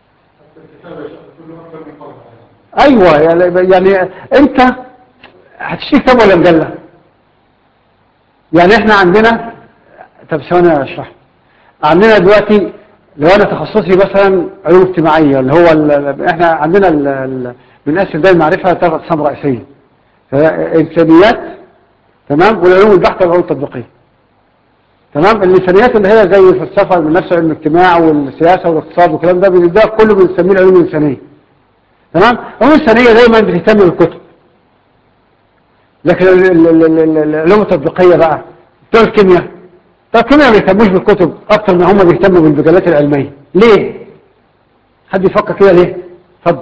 A: أيوة يعني, يعني أنت هتشتري كتاب ولا مجلة يعني إحنا عندنا طب ثواني أشرح عندنا دلوقتي لو انا تخصصي مثلا علوم اجتماعيه اللي هو ال ال احنا عندنا ال ال بنقسم ده المعرفه ثلاث اقسام رئيسيه الانسانيات تمام والعلوم البحثه والعلوم التطبيقيه تمام الانسانيات اللي هي زي الفلسفه من نفس علم الاجتماع والسياسه والاقتصاد والكلام ده ده كله بنسميه العلوم الانسانيه تمام العلوم الانسانيه دايما بتهتم بالكتب لكن ال- ال- ال- ال- العلوم التطبيقيه بقى بتوع الكيمياء طب كم ما بيهتموش بالكتب اكتر ما هم بيهتموا بالمجلات العلميه ليه حد يفكر كده ليه اتفضل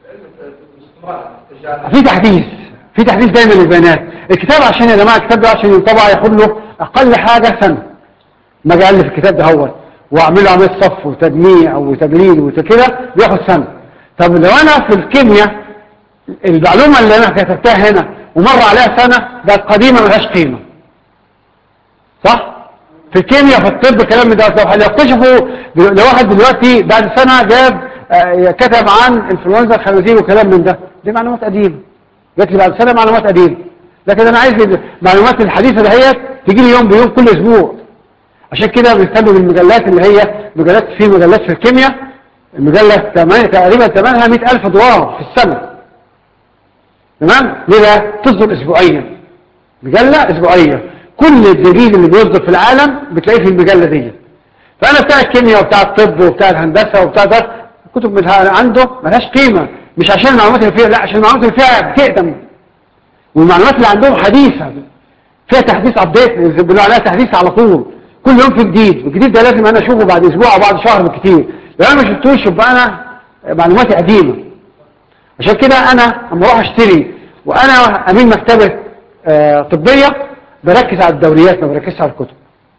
A: في تحديث في تحديث دايما للبيانات الكتاب عشان يا جماعه الكتاب ده عشان ينطبع ياخد له اقل حاجه سنه ما اجي الف الكتاب ده هو واعمل له عمليه صف وتجميع وتجليد وكده بياخد سنه طب لو انا في الكيمياء المعلومه اللي انا كتبتها هنا ومر عليها سنه بقت قديمه ملهاش قيمه صح في الكيمياء في الطب كلام من ده لو يكتشفوا لو واحد دلوقتي بعد سنة جاب آه، كتب عن انفلونزا الخنازير وكلام من ده دي معلومات قديمة جات لي بعد سنة معلومات قديمة لكن انا عايز المعلومات الحديثة دهيت تيجي لي يوم بيوم كل اسبوع عشان كده بنهتم بالمجلات اللي هي مجلات في مجلات في الكيمياء المجلة تمانية- تقريبا ثمنها 100000 دولار في السنة تمام ليه بقى تصدر اسبوعيا مجلة اسبوعية كل الجديد اللي بيصدر في العالم بتلاقيه في المجلة دي فانا بتاع الكيمياء وبتاع الطب وبتاع الهندسة وبتاع ده الكتب من عنده ملهاش قيمة مش عشان المعلومات اللي فيها لا عشان المعلومات اللي فيها بتقدم والمعلومات اللي عندهم حديثة فيها تحديث ابديت بيقولوا عليها تحديث على طول كل يوم في جديد الجديد ده لازم انا اشوفه بعد اسبوع او بعد شهر بالكتير لو انا ما شفتوش يبقى انا معلوماتي قديمه عشان كده انا لما اروح اشتري وانا امين مكتبه آه، طبيه بركز على الدوريات ما بركزش على الكتب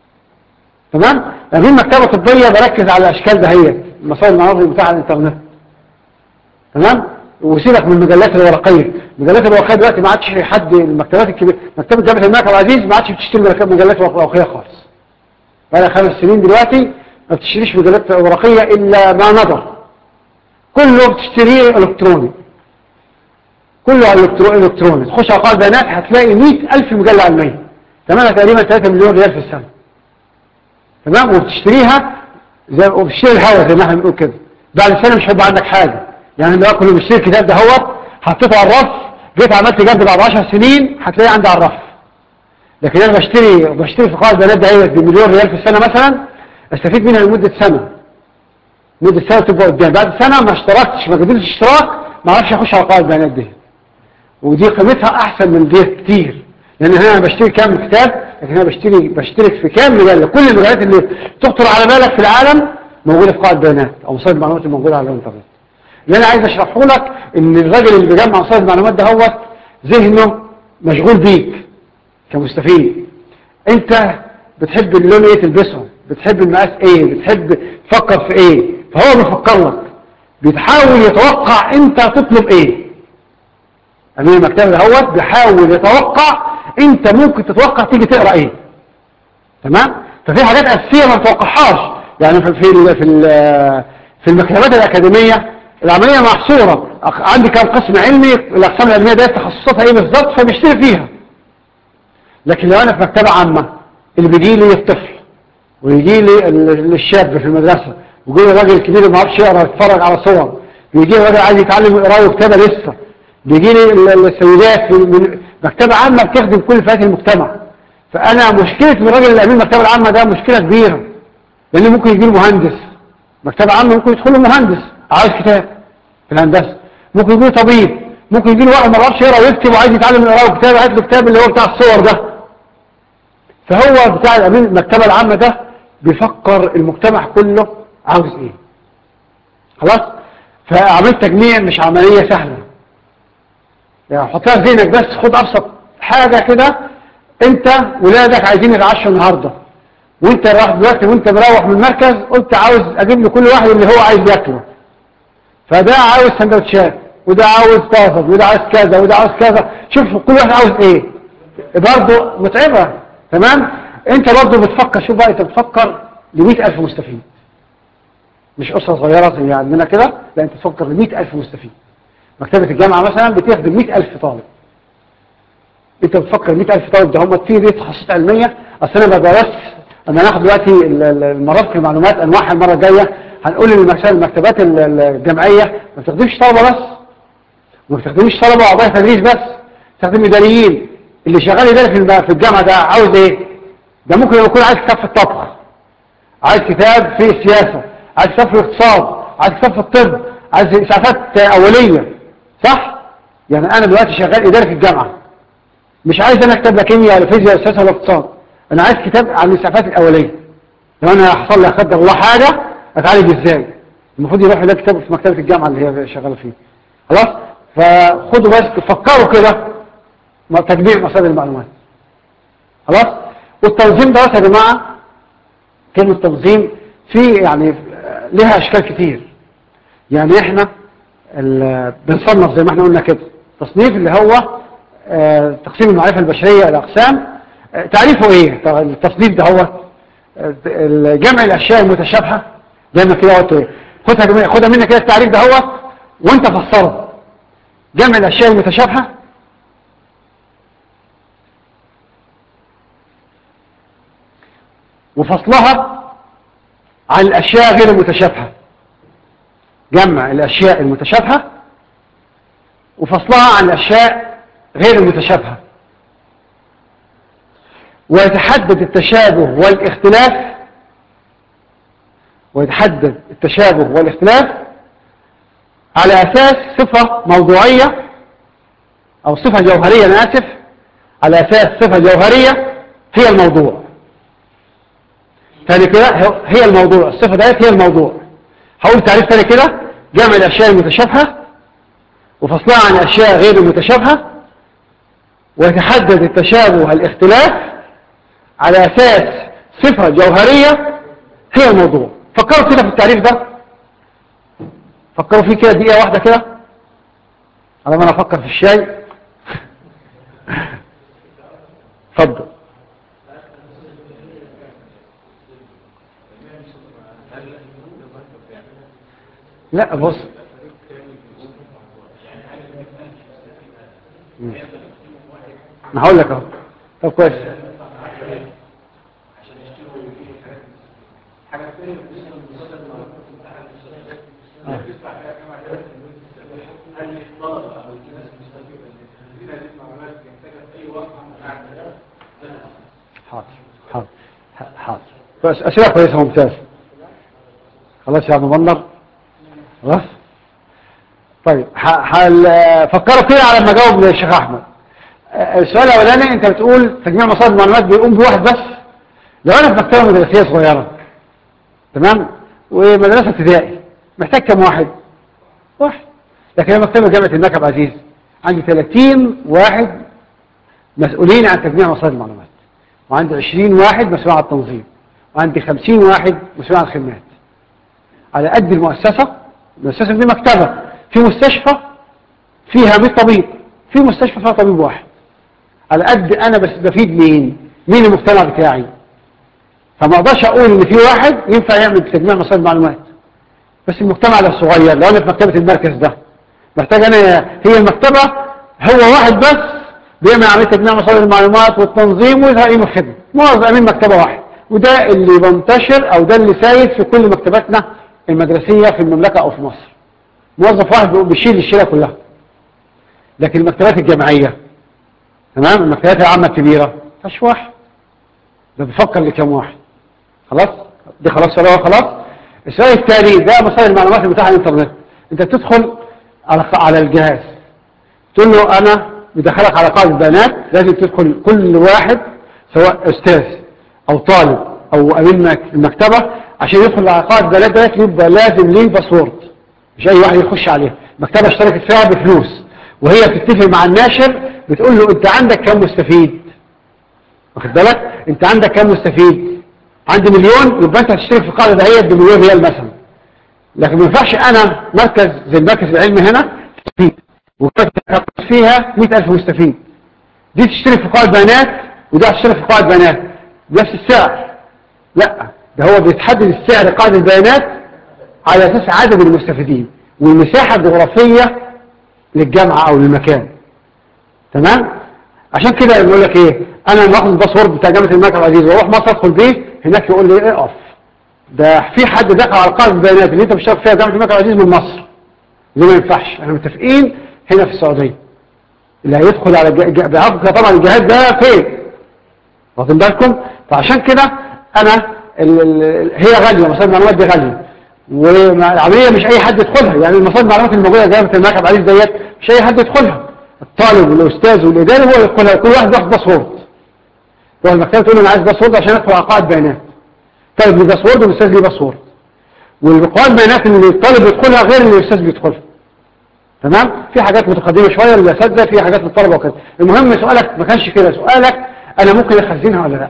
A: تمام امين مكتبه طبيه بركز على الاشكال دهيت المصادر المناظر بتاع الانترنت تمام وسيبك من المجلات الورقيه المجلات الورقيه دلوقتي ما عادش حد المكتبات الكبيره مكتبه جامعه الملك عبد العزيز ما عادش بتشتري مجلات ورقيه خالص بقى خمس سنين دلوقتي ما بتشتريش مجلات ورقيه الا ما نظر كله بتشتريه الكتروني كله الكترو- الكتروني تخش على قاعده بيانات هتلاقي 100000 مجله علميه ثمنها تقريبا 3 مليون ريال في السنه تمام وبتشتريها زي وبتشتري الهوا زي ما احنا بنقول كده بعد سنه مش هيبقى عندك حاجه يعني لو كل بشتري الكتاب ده هو حطيته على الرف جيت عملت جد بعد 10 سنين هتلاقيه عندي على الرف لكن انا بشتري بشتري في قاعده بيانات دهيت بمليون ريال في السنه مثلا استفيد منها لمده سنه مدة سنة تبقى قدام بعد سنة ما اشتركتش ما قدرتش اشتراك ما اعرفش اخش على قاعدة البيانات دي ودي قيمتها احسن من دي كتير لان هنا انا بشتري كام كتاب لكن انا بشتري بشترك في كام مجلة كل المجلات اللي تخطر على بالك في العالم موجودة في قاعدة بيانات او مصادر المعلومات الموجودة على الانترنت اللي انا عايز اشرحه لك ان الراجل اللي بيجمع مصادر المعلومات ده هو ذهنه مشغول بيك كمستفيد انت بتحب اللون ايه تلبسه بتحب المقاس ايه بتحب تفكر في ايه فهو بيفكر لك بيحاول يتوقع انت تطلب ايه امين المكتب دهوت بيحاول يتوقع انت ممكن تتوقع تيجي تقرا ايه تمام ففي حاجات اساسيه ما تتوقعهاش يعني في في ال- في ال- في المكتبات الاكاديميه العمليه محصوره أخ- عندي كام قسم علمي الاقسام العلميه ديت تخصصاتها ايه بالظبط فبيشتري فيها لكن لو انا في مكتبه عامه اللي بيجي لي الطفل ويجي لي ال- الشاب في المدرسه ويجي لي الراجل الكبير اللي ما يعرفش يقرا يتفرج على صور بيجي لي راجل عايز يتعلم قرايه وكتابه لسه بيجي لي ال- السيدات من- من مكتبه عامه بتخدم كل فئات المجتمع فانا مشكله من الراجل اللي امين المكتبه العامه ده مشكله كبيره لان ممكن يجي له مهندس مكتبه عامه ممكن يدخل له مهندس عايز كتاب في الهندسه ممكن يجي له طبيب ممكن يجي له واحد ما بيعرفش يقرا ويكتب وعايز يتعلم القراءه والكتابه هات له كتاب اللي هو بتاع الصور ده فهو بتاع الامين المكتبه العامه ده بيفكر المجتمع كله عاوز ايه خلاص فعمليه تجميع مش عمليه سهله يعني حطها في ذهنك بس خد ابسط حاجه كده انت ولادك عايزين يتعشوا النهارده وانت رايح دلوقتي وانت مروح من المركز قلت عاوز اجيب له كل واحد اللي هو عايز ياكله فده عاوز سندوتشات وده عاوز طازج وده عاوز كذا وده عاوز كذا شوف كل واحد عاوز ايه برضه متعبه تمام انت برضه بتفكر شوف بقى انت بتفكر ل ألف مستفيد مش أسرة صغيرة زي عندنا كده لا انت تفكر ل ألف مستفيد مكتبة الجامعة مثلا بتخدم 100000 طالب انت بتفكر 100000 طالب ده هم في دي تخصصات علمية اصل انا بدرس اما ناخد دلوقتي ال- ال- المرافق المعلومات انواعها المرة الجاية هنقول ان المكتبات- المكتبات ال- ال- الجامعية ما بتخدمش طلبة بس وما بتخدمش طلبة واعضاء تدريس بس بتخدم اداريين اللي شغال اداري في الم- في الجامعة ده عاوز ايه ده ممكن يكون عايز كتاب في الطبخ عايز كتاب في السياسة عايز كتاب في الاقتصاد عايز كتاب في الطب عايز اسعافات اولية صح يعني انا دلوقتي شغال اداري في الجامعة مش عايز انا اكتب لا كيمياء ولا فيزياء ولا سياسة ولا اقتصاد انا عايز كتاب عن الاسعافات الاولية لو انا حصل لي قدر الله حاجة اتعالج ازاي المفروض يروح يلاقي كتاب في مكتبة الجامعة اللي هي شغالة فيه خلاص فخدوا بس فكروا كده م- تجميع مصادر المعلومات خلاص والتنظيم ده يا جماعة كلمة تنظيم في يعني لها اشكال كتير يعني احنا ال- بنصنف زي ما احنا قلنا كده تصنيف اللي هو آه، تقسيم المعرفة البشرية إلى أقسام آه، تعريفه ايه ط- التصنيف ده هو آه، ال- جمع الاشياء المتشابهة زي ما كده قلت ايه خدها جميع- خدها مني كده التعريف ده هو وانت فسره جمع الاشياء المتشابهة وفصلها عن الاشياء غير المتشابهة جمع الاشياء المتشابهة وفصلها عن الاشياء غير المتشابهة ويتحدد التشابه والاختلاف ويتحدد التشابه والاختلاف على أساس صفة موضوعية أو صفة جوهرية أنا آسف على أساس صفة جوهرية هي الموضوع ثاني كده هي الموضوع الصفة ديت هي الموضوع هقول تعريف ثاني كده جمع الأشياء المتشابهة وفصلها عن الأشياء غير المتشابهة ويتحدد التشابه الاختلاف على أساس صفة جوهرية هي الموضوع فكروا كده في التعريف ده فكروا فيه كده دقيقة واحدة كده على ما أنا أفكر في الشاي اتفضل لا بص ما هقول لك اهو طب كويس آه. حاضر حاضر حاضر كويس أسئلة كويسة ممتاز خلاص يا عم منر خلاص طيب ح- حل فكروا كده على ما جاوب الشيخ احمد آه، السؤال الاولاني انت بتقول تجميع مصادر المعلومات بيقوم بواحد بس لو انا في مكتبه مدرسيه صغيره تمام ومدرسه ابتدائي محتاج كم واحد واحد لكن انا مكتبه جامعه الملك عبد العزيز عندي 30 واحد مسؤولين عن تجميع مصادر المعلومات وعندي 20 واحد مسؤول عن التنظيم وعندي 50 واحد مسؤول عن الخدمات على قد المؤسسة المؤسسة دي مكتبة في مستشفى فيها 100 طبيب في مستشفى فيها طبيب واحد على قد انا بس بفيد مين مين المجتمع بتاعي فما اقدرش اقول ان في واحد ينفع يعمل تجميع مصادر معلومات بس المجتمع ده صغير لو انا في مكتبة المركز ده محتاج انا هي المكتبة هو واحد بس بيعمل عملية تجميع مصادر المعلومات والتنظيم ويقيم الخدمة موظف امين مكتبة واحد وده اللي بنتشر او ده اللي سايد في كل مكتباتنا المدرسية في المملكة او في مصر موظف واحد بيشيل الشيلة كلها لكن المكتبات الجامعية تمام المكتبات العامة الكبيرة مفيش واحد ده بيفكر لكم واحد خلاص دي خلاص ولا هو خلاص السؤال التالي ده مصادر المعلومات المتاحة على الانترنت انت تدخل على على الجهاز تقول له انا بدخلك على قاعدة بيانات لازم تدخل كل واحد سواء استاذ او طالب او امين المكتبة عشان يدخل على قاعدة بيانات ده يبقى لازم ليه باسورد مش اي واحد يخش عليها المكتبة اشتركت فيها بفلوس وهي بتتفق مع الناشر بتقول له انت عندك كم مستفيد واخد بالك انت عندك كم مستفيد عندي مليون يبقى انت هتشترك في القاعده دهيت بمليون ريال مثلا لكن ما ينفعش انا مركز زي المركز العلمي هنا مستفيد وكنت فيها 100000 مستفيد دي تشترك في قاعده بيانات وده هتشترك في قاعده بيانات بنفس السعر لا ده هو بيتحدد السعر قاعده البيانات على اساس عدد المستفيدين والمساحه الجغرافيه للجامعه او للمكان تمام عشان كده بيقول لك ايه انا لما اخد الباسورد بتاع جامعه الملك العزيز واروح مصر ادخل بيه هناك يقول لي ايه اقف ده في حد دخل على قاعده البيانات اللي انت مشترك فيها جامعه الملك العزيز من مصر دي ما ينفعش احنا متفقين هنا في السعوديه اللي هيدخل على بيعرفوا طبعا الجهاز ده فين واخدين بالكم فعشان كده انا ال ال هي غاليه مصادر المعلومات دي غاليه والعمليه مش اي حد يدخلها يعني المصادر المعلومات الموجوده جامعه الملك العزيز ديت مش اي حد يدخلها الطالب والاستاذ والاداري هو يدخلها كل واحد ياخد باسورد هو المكتبه تقول له انا عايز باسورد عشان ادخل على قاعده بيانات طالب ليه باسورد والاستاذ ليه باسورد والقواعد البيانات اللي الطالب يدخلها غير اللي الاستاذ بيدخلها تمام في حاجات متقدمه شويه للاساتذه في حاجات للطلبه وكذا المهم سؤالك ما كانش كده سؤالك انا ممكن اخزنها ولا لا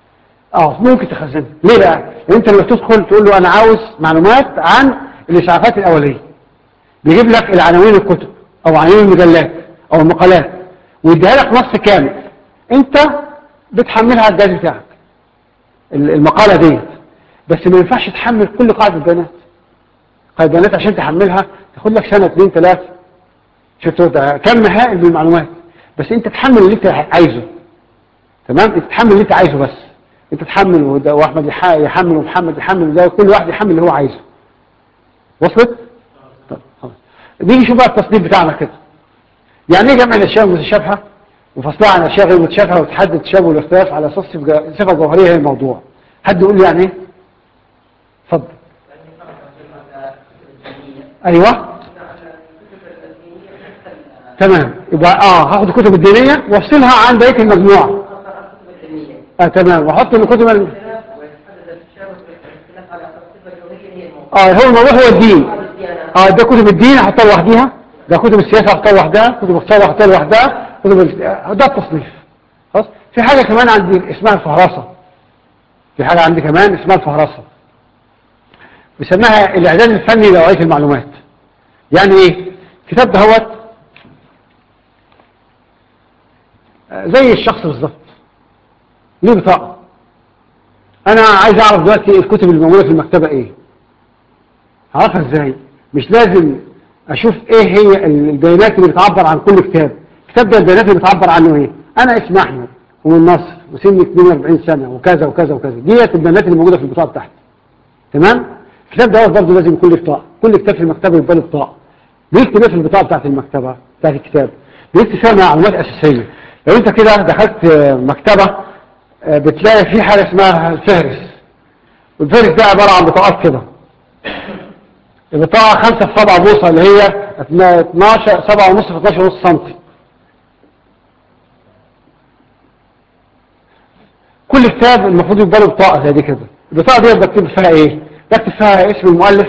A: اه ممكن تخزنها ليه بقى لان انت لما تدخل تقول له انا عاوز معلومات عن الاسعافات الاوليه بيجيب لك العناوين الكتب او عناوين المجلات او المقالات ويديها لك نص كامل انت بتحملها على الجهاز بتاعك المقالة دي بس ما ينفعش تحمل كل قاعدة بيانات قاعدة بيانات عشان تحملها تاخد لك سنة اثنين ثلاثة شفت كم هائل من المعلومات بس انت تحمل اللي انت عايزه تمام انت تحمل اللي انت عايزه بس انت تحمل واحمد يحمل ومحمد يحمل وده كل واحد يحمل اللي هو عايزه وصلت طب خلاص نيجي نشوف بقى التصنيف بتاعنا كده يعني ايه جمع الاشياء المتشابهه وفصلها عن الاشياء غير متشابهه وتحدد التشابه والاختلاف على اساس صفه جوهريه هي الموضوع حد يقول لي يعني ايه اتفضل ايوه تمام يبقى اه هاخد الكتب الدينيه وافصلها عن بقيه المجموعه اه تمام واحط الكتب ال... اه هو الموضوع هو الدين اه ده كتب الدين احطها لوحديها ده كتب السياسة احطها لوحدها كتب الاقتصاد احطها لوحدها كتب ال... ده التصنيف خلاص في حاجة كمان عندي اسمها الفهرسة في حاجة عندي كمان اسمها الفهرسة بيسموها الاعداد الفني لوعية المعلومات يعني ايه كتاب دهوت زي الشخص بالظبط ليه بطاقة انا عايز اعرف دلوقتي الكتب اللي موجودة في المكتبة ايه هعرفها ازاي مش لازم اشوف ايه هي البيانات اللي بتعبر عن كل كتاب كتاب ده البيانات اللي بتعبر عنه ايه انا اسمي احمد ومن مصر وسني 42 سنة وكذا وكذا وكذا ديت البيانات اللي موجودة في البطاقة بتاعتي تمام الكتاب ده برضه لازم يكون له بطاقة كل كتاب في المكتبة يبقى له بطاقة بيكتب ايه في البطاقة بتاعت المكتبة بتاعت الكتاب بيكتب فيها معلومات اساسية لو انت كده دخلت مكتبة بتلاقي في حاجة اسمها الفهرس والفهرس ده عبارة عن بطاقات كده البطاقة 5 في 7 بوصة اللي هي 12 7 ونص في 12 ونص سنتي كل كتاب المفروض يبقى له بطاقة زي دي كده البطاقة دي بكتب فيها ايه بكتب فيها اسم المؤلف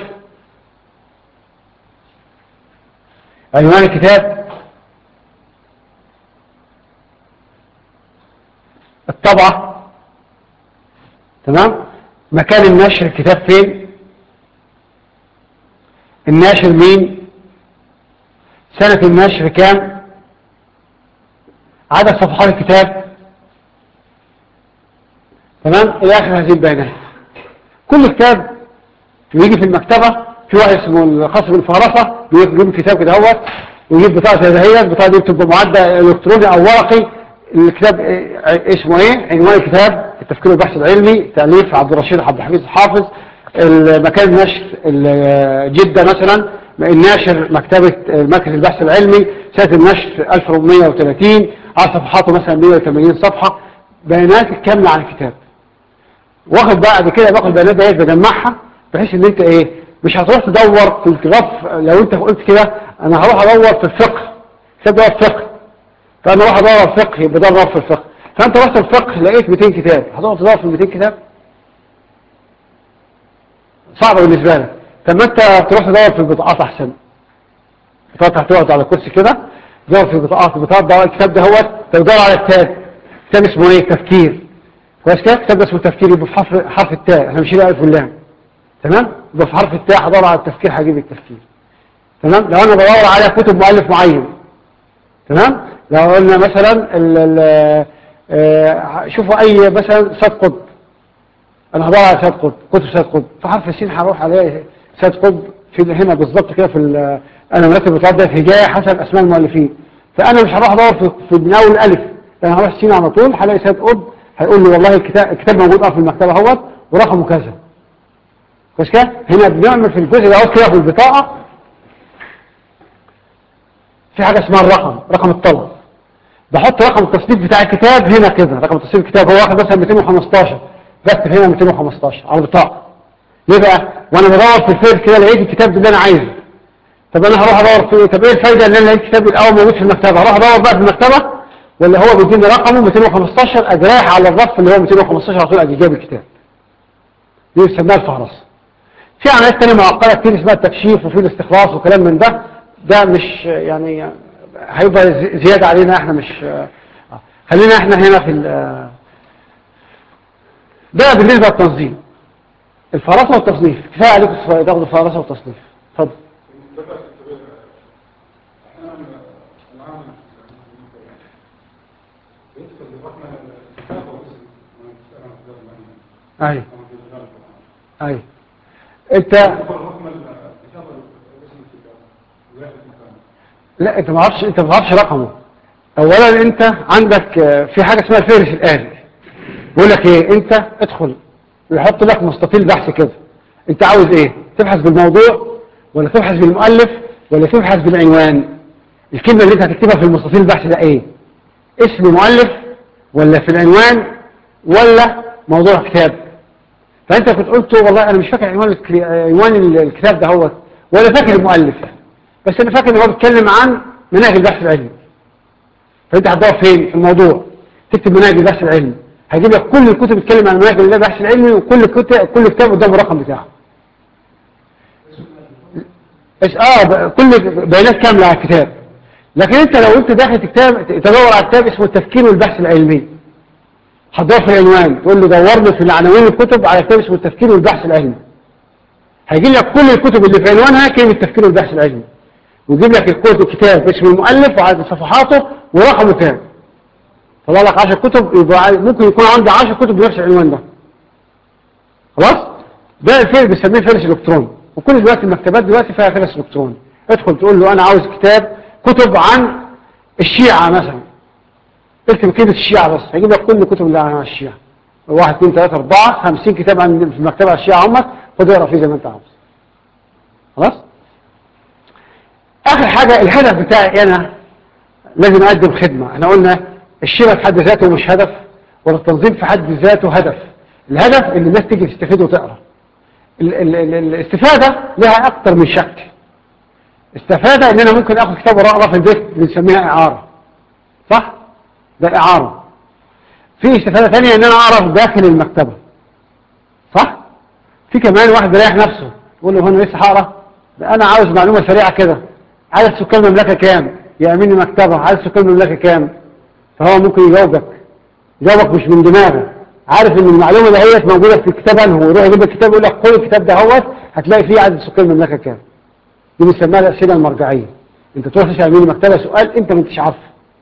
A: عنوان الكتاب الطبعة تمام مكان النشر الكتاب فين الناشر مين سنة النشر كام عدد صفحات الكتاب تمام إلى آخر هذه البيانات كل كتاب بيجي في المكتبة في واحد اسمه الخاص بالفهرسة بيجيب كتاب كده اهوت ويجيب بطاقة زي دهيت البطاقة دي بتبقى معدة إلكتروني أو ورقي الكتاب إيه- اسمه ايه عنوان الكتاب التفكير والبحث العلمي تأليف عبد الرشيد عبد الحميد الحافظ المكان النشر ال- جدة مثلا الناشر مكتبة مركز البحث العلمي سنة النشر 1430 على صفحاته مثلا 180 صفحة بيانات كاملة عن الكتاب واخد بعد كده باخد البيانات ديت بجمعها بحيث ان انت ايه مش هتروح تدور في الكتاب لو انت قلت كده انا هروح ادور في الفقه كتاب ده الفقه فانا اروح ادور فقه يبقى ده الرف في الفقه فانت رحت الفقه لقيت 200 كتاب هتقعد تدور في ال 200 كتاب صعبه بالنسبه لك طب ما انت تروح تدور في البطاقات احسن بطاقات هتقعد على كرسي كده تدور في البطاقات البطاقات ده الكتاب ده هو تدور على كتاب كتاب اسمه ايه تفكير كويس كده كتاب ده اسمه تفكير يبقى في حرف حرف التاء احنا مشينا الف واللام تمام يبقى في حرف التاء هدور على التفكير هجيب التفكير تمام لو انا بدور على كتب مؤلف معين تمام لو قلنا مثلا ال ال آه، شوفوا اي مثلا سيد قطب انا هدور على سيد قطب كتب سيد قطب في حرف السين هروح عليه سيد قطب في هنا بالظبط كده في ال- انا مرتب بتاعت ده في هجايه حسب اسماء المؤلفين فانا مش هروح ادور في, في من اول الالف انا هروح السين على طول هلاقي سيد قطب هيقول لي والله الكتاب الكتاب موجود اه في المكتبه اهوت ورقمه كذا كويس كده هنا بنعمل في الجزء ده كده في البطاقه في حاجه اسمها الرقم رقم الطلب بحط رقم التصنيف بتاع الكتاب هنا كده رقم تصنيف الكتاب هو واخد مثلا 215 بكتب هنا 215 على البطاقه ليه بقى وانا بدور في الفير كده لقيت الكتاب ده اللي انا عايزه طب انا هروح ادور في طب ايه الفايده ان انا لقيت الكتاب الاول موجود في المكتبه هروح ادور بقى في المكتبه ولا هو بيديني رقمه 215 اجي رايح على الرف اللي هو 215 على طول اجي جايب الكتاب دي بنسميها الفهرسه في عمليات تانية معقدة كتير اسمها التكشيف وفي الاستخلاص وكلام من ده ده مش يعني هيبقى زي- زيادة علينا احنا مش آه. خلينا احنا هنا في ال- آه. ده بالنسبة للتنظيم الفراسة والتصنيف كفاية عليكم تاخدوا فراسة وتصنيف اتفضل ايوه ايوه انت لا انت ما عرفش انت ما تعرفش رقمه اولا انت عندك آه، في حاجه اسمها الفهرس الالي بيقول لك ايه انت ادخل ويحط لك مستطيل بحث كده انت عاوز ايه تبحث بالموضوع ولا تبحث بالمؤلف ولا تبحث بالعنوان الكلمه اللي انت هتكتبها في المستطيل البحث ده ايه اسم مؤلف ولا في العنوان ولا موضوع كتاب فانت كنت قلت والله انا مش فاكر عنوان الك- عنوان الكتاب ده هو ولا فاكر المؤلف بس انا فاكر ان هو بيتكلم عن مناهج البحث العلمي فانت هتدور فين في الموضوع تكتب مناهج البحث العلمي هيجيب لك كل الكتب بتتكلم عن مناهج البحث العلمي وكل كتاب كل كتاب قدامه الرقم بتاعه إيش- اه ب- كل بيانات كامله على الكتاب لكن انت لو انت داخل كتاب تدور على كتاب اسمه التفكير والبحث العلمي هتدور في العنوان تقول له دورني في عناوين الكتب على كتاب اسمه التفكير والبحث العلمي هيجي لك كل الكتب اللي في عنوانها كلمه التفكير والبحث العلمي ويجيب لك الكتب الكتاب اسم المؤلف وعدد صفحاته ورقمه كام طلع لك 10 كتب يبقى عايز- ممكن يكون عندي 10 كتب بنفس العنوان ده خلاص ده الفيل بنسميه فارس الكتروني وكل دلوقتي المكتبات دلوقتي فيها فارس الكتروني ادخل تقول له انا عاوز كتاب كتب عن الشيعة مثلا اكتب كلمة الشيعة بس هيجيب لك كل الكتب اللي عن الشيعة واحد اثنين ثلاثة أربعة خمسين كتاب عن في المكتبة على الشيعة عمك خد اقرا فيه زي ما أنت عاوز خلاص آخر حاجة الهدف بتاعي أنا لازم أقدم خدمة احنا قلنا الشراء في حد ذاته مش هدف ولا التنظيم في حد ذاته هدف الهدف ان الناس تيجي تستفيد وتقرا ال- ال- ال- الاستفادة لها أكتر من شكل استفادة ان انا ممكن اخد كتاب واقرا في البيت بنسميها اعارة صح ده اعارة في استفادة ثانية ان انا اعرف داخل المكتبة صح في كمان واحد بيريح نفسه يقول له هو انا لسه هقرا ده انا عاوز معلومة سريعة كده عدد سكان المملكة كام يأمني مكتبة عدد سكان المملكة كام فهو ممكن يجاوبك يجاوبك مش من دماغه عارف ان المعلومه دهيت موجوده في الكتاب انه ويروح يجيب الكتاب يقول لك خد الكتاب ده هوت هتلاقي فيه عدد سكان المملكه كام دي بنسميها الاسئله المرجعيه انت تروح تسال مين المكتبه سؤال انت ما انتش عارفه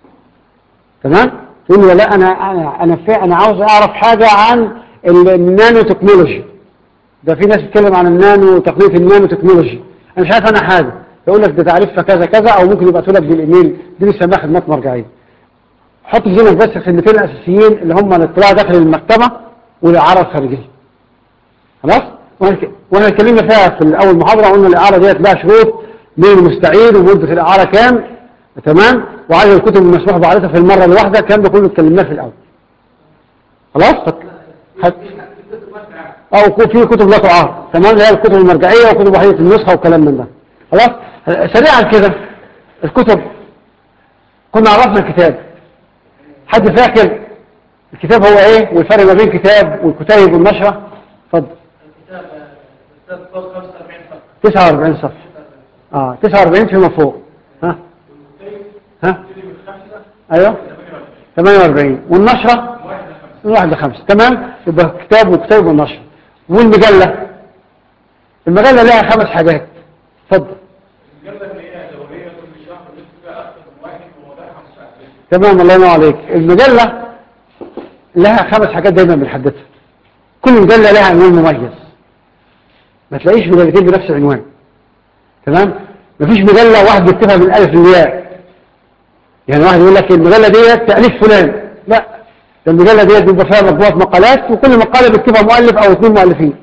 A: تمام تقول له لا انا انا انا في انا عاوز اعرف حاجه عن ال- النانو تكنولوجي ده في ناس بتتكلم عن النانو تقنيه النانو تكنولوجي انا مش عارف انا حاجه يقول لك ده تعريفها كذا كذا او ممكن يبعتوا لك بالايميل دي بنسميها خدمات مرجعيه حط في ذهنك بس الخدمتين الاساسيين اللي هم الاطلاع داخل المكتبه والاعاره الخارجيه خلاص واحنا ك- واحنا اتكلمنا فيها في اول محاضره قلنا الاعاره ديت لها شروط من المستعير ومده الاعاره كام تمام وعدد الكتب المسموح بعرضها في المره الواحده الكلام ده كله اتكلمناه في الاول خلاص فت- هت- او كو- في كتب لا تعارض تمام اللي هي الكتب المرجعيه وكتب وحيده النسخه وكلام من ده خلاص سريعا كده الكتب كنا عرفنا الكتاب حد فاكر الكتاب هو ايه والفرق ما بين كتاب والكتيب والنشره اتفضل
B: الكتاب الكتاب فوق 45 صفحة
A: 49 صفحه اه 49 فيما فوق ها ها
B: تبتدي من خمسة
A: ايوه
B: 48
A: 48 والنشره
B: واحد لخمسة
A: من واحد لخمسة تمام يبقى كتاب وكتاب والنشر والمجلة المجلة لها خمس حاجات اتفضل
B: المجلة اللي هي دورية كل شهر بنكتب فيها أكثر من واحد وموضوعها مش عارف
A: تمام الله ينور عليك المجلة لها خمس حاجات دايما بنحددها كل مجلة لها عنوان مميز ما تلاقيش مجلتين بنفس العنوان تمام مفيش مجلة واحد بيكتبها من ألف للياء يعني واحد يقول لك المجلة ديت تأليف فلان لا ده المجلة ديت بيبقى فيها مجموعة مقالات وكل مقالة بيكتبها مؤلف أو اثنين مؤلفين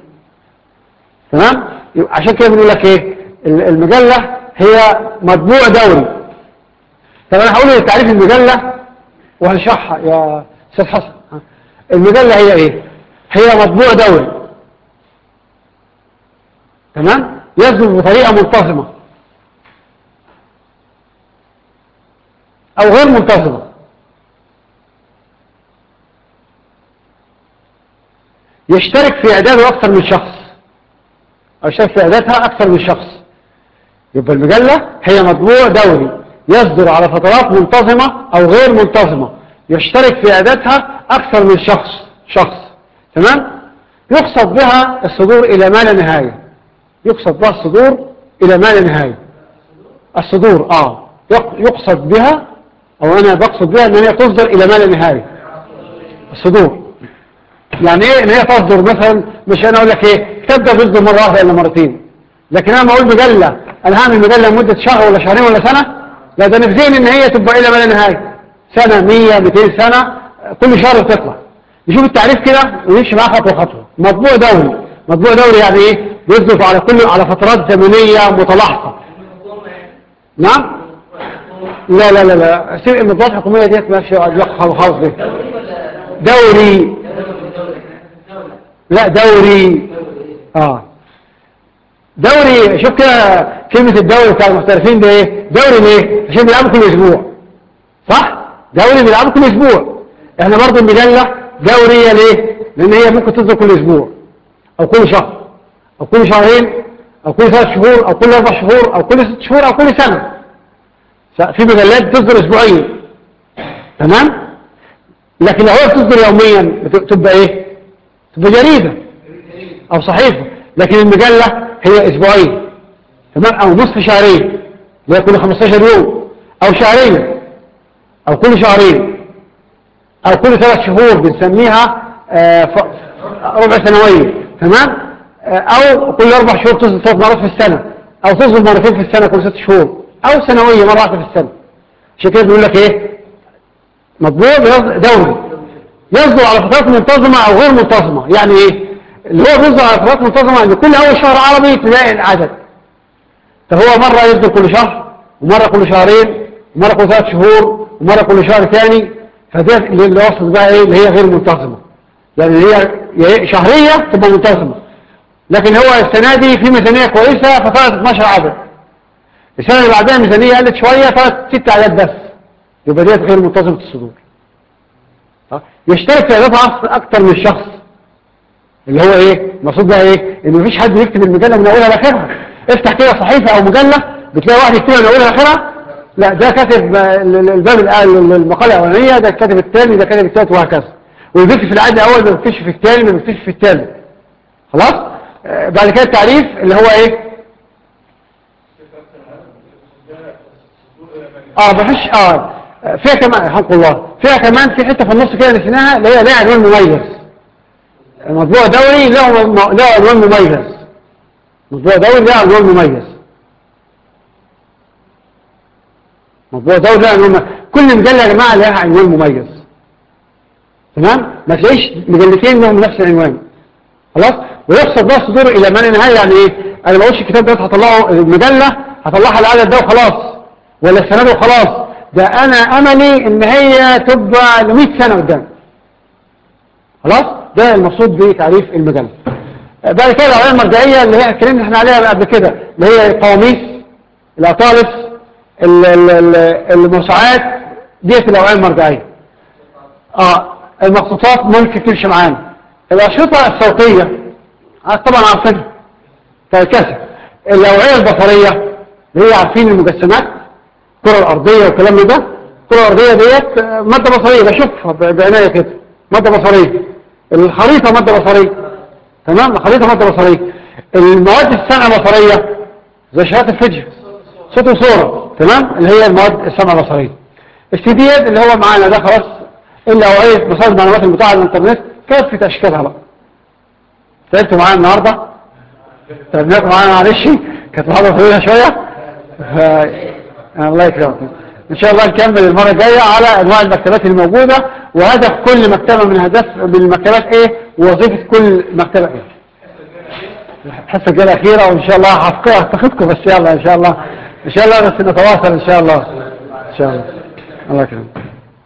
A: تمام يبقى عشان كده بنقول لك ايه ال- المجلة هي مطبوع دوري طب انا هقول لك تعريف المجلة وهنشرحها يا استاذ حسن ها. المجلة هي ايه هي مطبوع دوري تمام يصدر بطريقة منتظمة او غير منتظمة يشترك في اعداده اكثر من شخص او يشترك في اعدادها اكثر من شخص يبقى المجلة هي مطبوع دوري يصدر على فترات منتظمة أو غير منتظمة يشترك في إعدادها أكثر من شخص شخص تمام يقصد بها الصدور إلى ما لا نهاية يقصد بها الصدور إلى ما لا نهاية الصدور آه يق- يقصد بها أو أنا بقصد بها أن هي تصدر إلى ما لا نهاية الصدور يعني ايه ان هي تصدر مثلا مش انا اقول لك ايه كتاب ده بيصدر مره واحده ولا مرتين لكن انا ما اقول مجله انا هعمل مجله لمده شهر ولا شهرين ولا سنه لا ده انا في ذهني ان هي تبقى الى ما لا نهايه سنه 100 200 سنه كل شهر بتطلع نشوف التعريف كده ونمشي معاه خطوه خطوه مطبوع دوري مطبوع دوري يعني ايه بيصدر على كل على فترات زمنيه متلاحقه نعم لا لا لا لا سيب المطبوعات الحكوميه ديت ماشي خالص خالص دي دوري لا دوري اه دوري شوف كده كلمة الدوري بتاع المحترفين ده ايه دوري ليه عشان بيلعبوا كل اسبوع صح دوري بيلعبوا كل اسبوع احنا برضو المجلة دورية ليه لان هي ممكن تصدر كل اسبوع او كل شهر او كل شهرين او كل ثلاث شهور او كل اربع شهور او كل ست شهور او كل سنة في مجلات تصدر اسبوعيا تمام لكن لو هي بتصدر يوميا بت- تبقى ايه تبقى جريدة او صحيفة لكن المجلة هي اسبوعية تمام او نصف شهرين اللي هي كل 15 يوم او شهرين او كل شهرين او كل ثلاث شهور بنسميها آه، ف- ربع سنوية تمام آه، او كل اربع شهور تصدر ثلاث مرات في السنة او تصدر مرتين في السنة كل ست شهور او سنوية مرة واحدة في السنة عشان كده بيقول لك ايه مطبوع بيص- دوري يصدر على فترات منتظمة أو غير منتظمة يعني إيه؟ اللي هو بيصدر على فترات منتظمة أن كل أول شهر عربي تلاقي العدد فهو مرة يصدر كل شهر ومرة كل شهرين ومرة كل ثلاث شهور ومرة كل شهر ثاني فده اللي اللي وصل بقى إيه اللي هي غير منتظمة يعني اللي هي هي شهرية تبقى منتظمة لكن هو السنة دي في ميزانية كويسة فطلعت 12 عدد السنة اللي بعدها ميزانية قلت شوية طلعت ست عدد بس يبقى ديت غير منتظمة الصدور ها؟ يشترك في إعدادها أكتر من شخص اللي هو إيه المقصود بقى إيه إن مفيش حد يكتب المجلة من أولها لآخرها افتح كده صحيفة أو مجلة بتلاقي واحد يكتبها من أولها لآخرها لا ده كاتب آه، ال- ال- الباب الأول- المقالة الأولانية ده كاتب الثاني ده كاتب الثالث وهكذا ويبث في العدد الاول ما بيبثش في الثاني ما بيبثش في الثالث خلاص آه، بعد كده التعريف اللي هو ايه اه مفيش اه فيها كمان الحمد الله فيها كمان في حته في النص كده نسيناها اللي هي لها عنوان مميز مطبوع دوري له له عنوان مميز مطبوع دوري له عنوان مميز مطبوع دوري له عنوان مميز كل مجله يا جماعه لها عنوان مميز تمام ما تلاقيش مجلتين لهم نفس العنوان خلاص ويقصد بقى صدور الى ما لا نهايه يعني ايه انا ما اقولش الكتاب ده هطلعه المجله هطلعها العدد ده وخلاص ولا السنه دي وخلاص ده انا املي ان هي تبقى ل 100 سنه قدام خلاص ده المقصود بتعريف المجله بعد كده الاوعيه المرجعيه اللي هي اتكلمنا احنا عليها قبل كده اللي هي القواميس الاطالس ال- ال- ال- الموسوعات ديت الاوعيه المرجعيه اه المخطوطات ممكن تمشي معانا الاشرطه الصوتيه آه طبعا عارفينها فالكسر الاوعيه البصريه اللي هي عارفين المجسمات الكره الارضيه والكلام من ده الكره الارضيه ديت آه، ماده بصريه بشوفها ب- بعنايه كده ماده بصريه الخريطه ماده بصريه تمام الخريطه ماده بصريه المواد السمع بصريه زي شهادات الفيديو صوت وصوره تمام اللي هي المواد السمع البصريه السي دي اللي هو معانا ده خلاص الا اوعيه مصادر المعلومات المتاحه على الانترنت كافه اشكالها بقى تعبتوا معايا النهارده تعبناكم معايا معلش كانت محاضره طويله شويه ف... الله يكرمكم ان شاء الله نكمل المره الجايه على انواع المكتبات الموجوده وهدف كل مكتبه من هدف من المكتبات ايه ووظيفه كل مكتبه ايه الحصه الجايه الاخيره وان شاء الله هفقها هفتقدكم بس يلا ان شاء الله ان شاء الله بس نتواصل ان شاء الله ان شاء الله الله يكرمك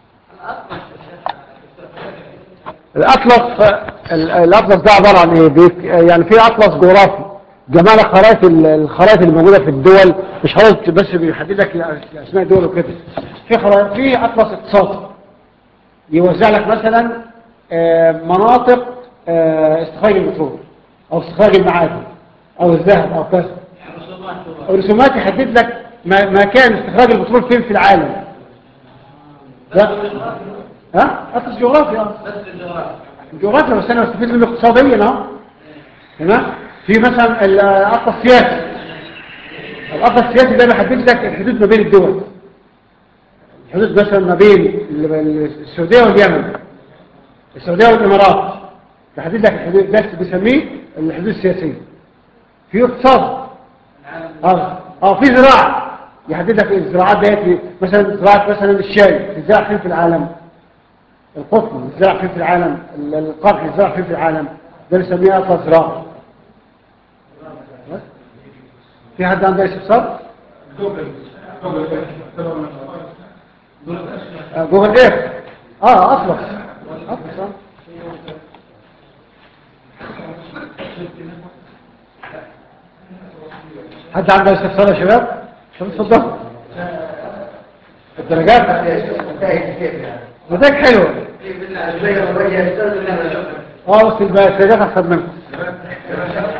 A: الاطلس ال- الاطلس ده عباره عن ايه بيك- يعني في اطلس جغرافي جمال الخرائط ال- الخرائط اللي موجوده في الدول مش خرائط بس بيحدد لك اسماء الدول وكده في خرائط في اطلس اقتصادي يوزع لك مثلا آه، مناطق آه، استخراج البترول او استخراج المعادن او الذهب او كذا الرسومات يحدد لك ما- مكان استخراج البترول فين في العالم لا ها اطلس جغرافي اه الجغرافيا بس انا بستفيد منه اقتصاديا اهو تمام في مثلا الاطلس السياسي الاطلس السياسي ده بيحدد لك الحدود ما بين الدول الحدود مثلا ما بين ال- ال- السعوديه واليمن السعوديه والامارات بيحدد لك الحدود ده بيسميه الحدود السياسيه في اقتصاد اه اه في زراعه يحدد لك الزراعات ديت مثلا زراعه مثلا الشاي تزرع فين في العالم القطن الزرع فين في العالم ال- القمح الزرع فين في العالم ده بنسميه اطلس زراعي في حد عنده استفسار آه، جوجل ايه اه اطلس اطلس آه. حد عنده استفسار يا شباب طب اتفضل الدرجات نتائج حلوه اه بس الدرجات احسن منكم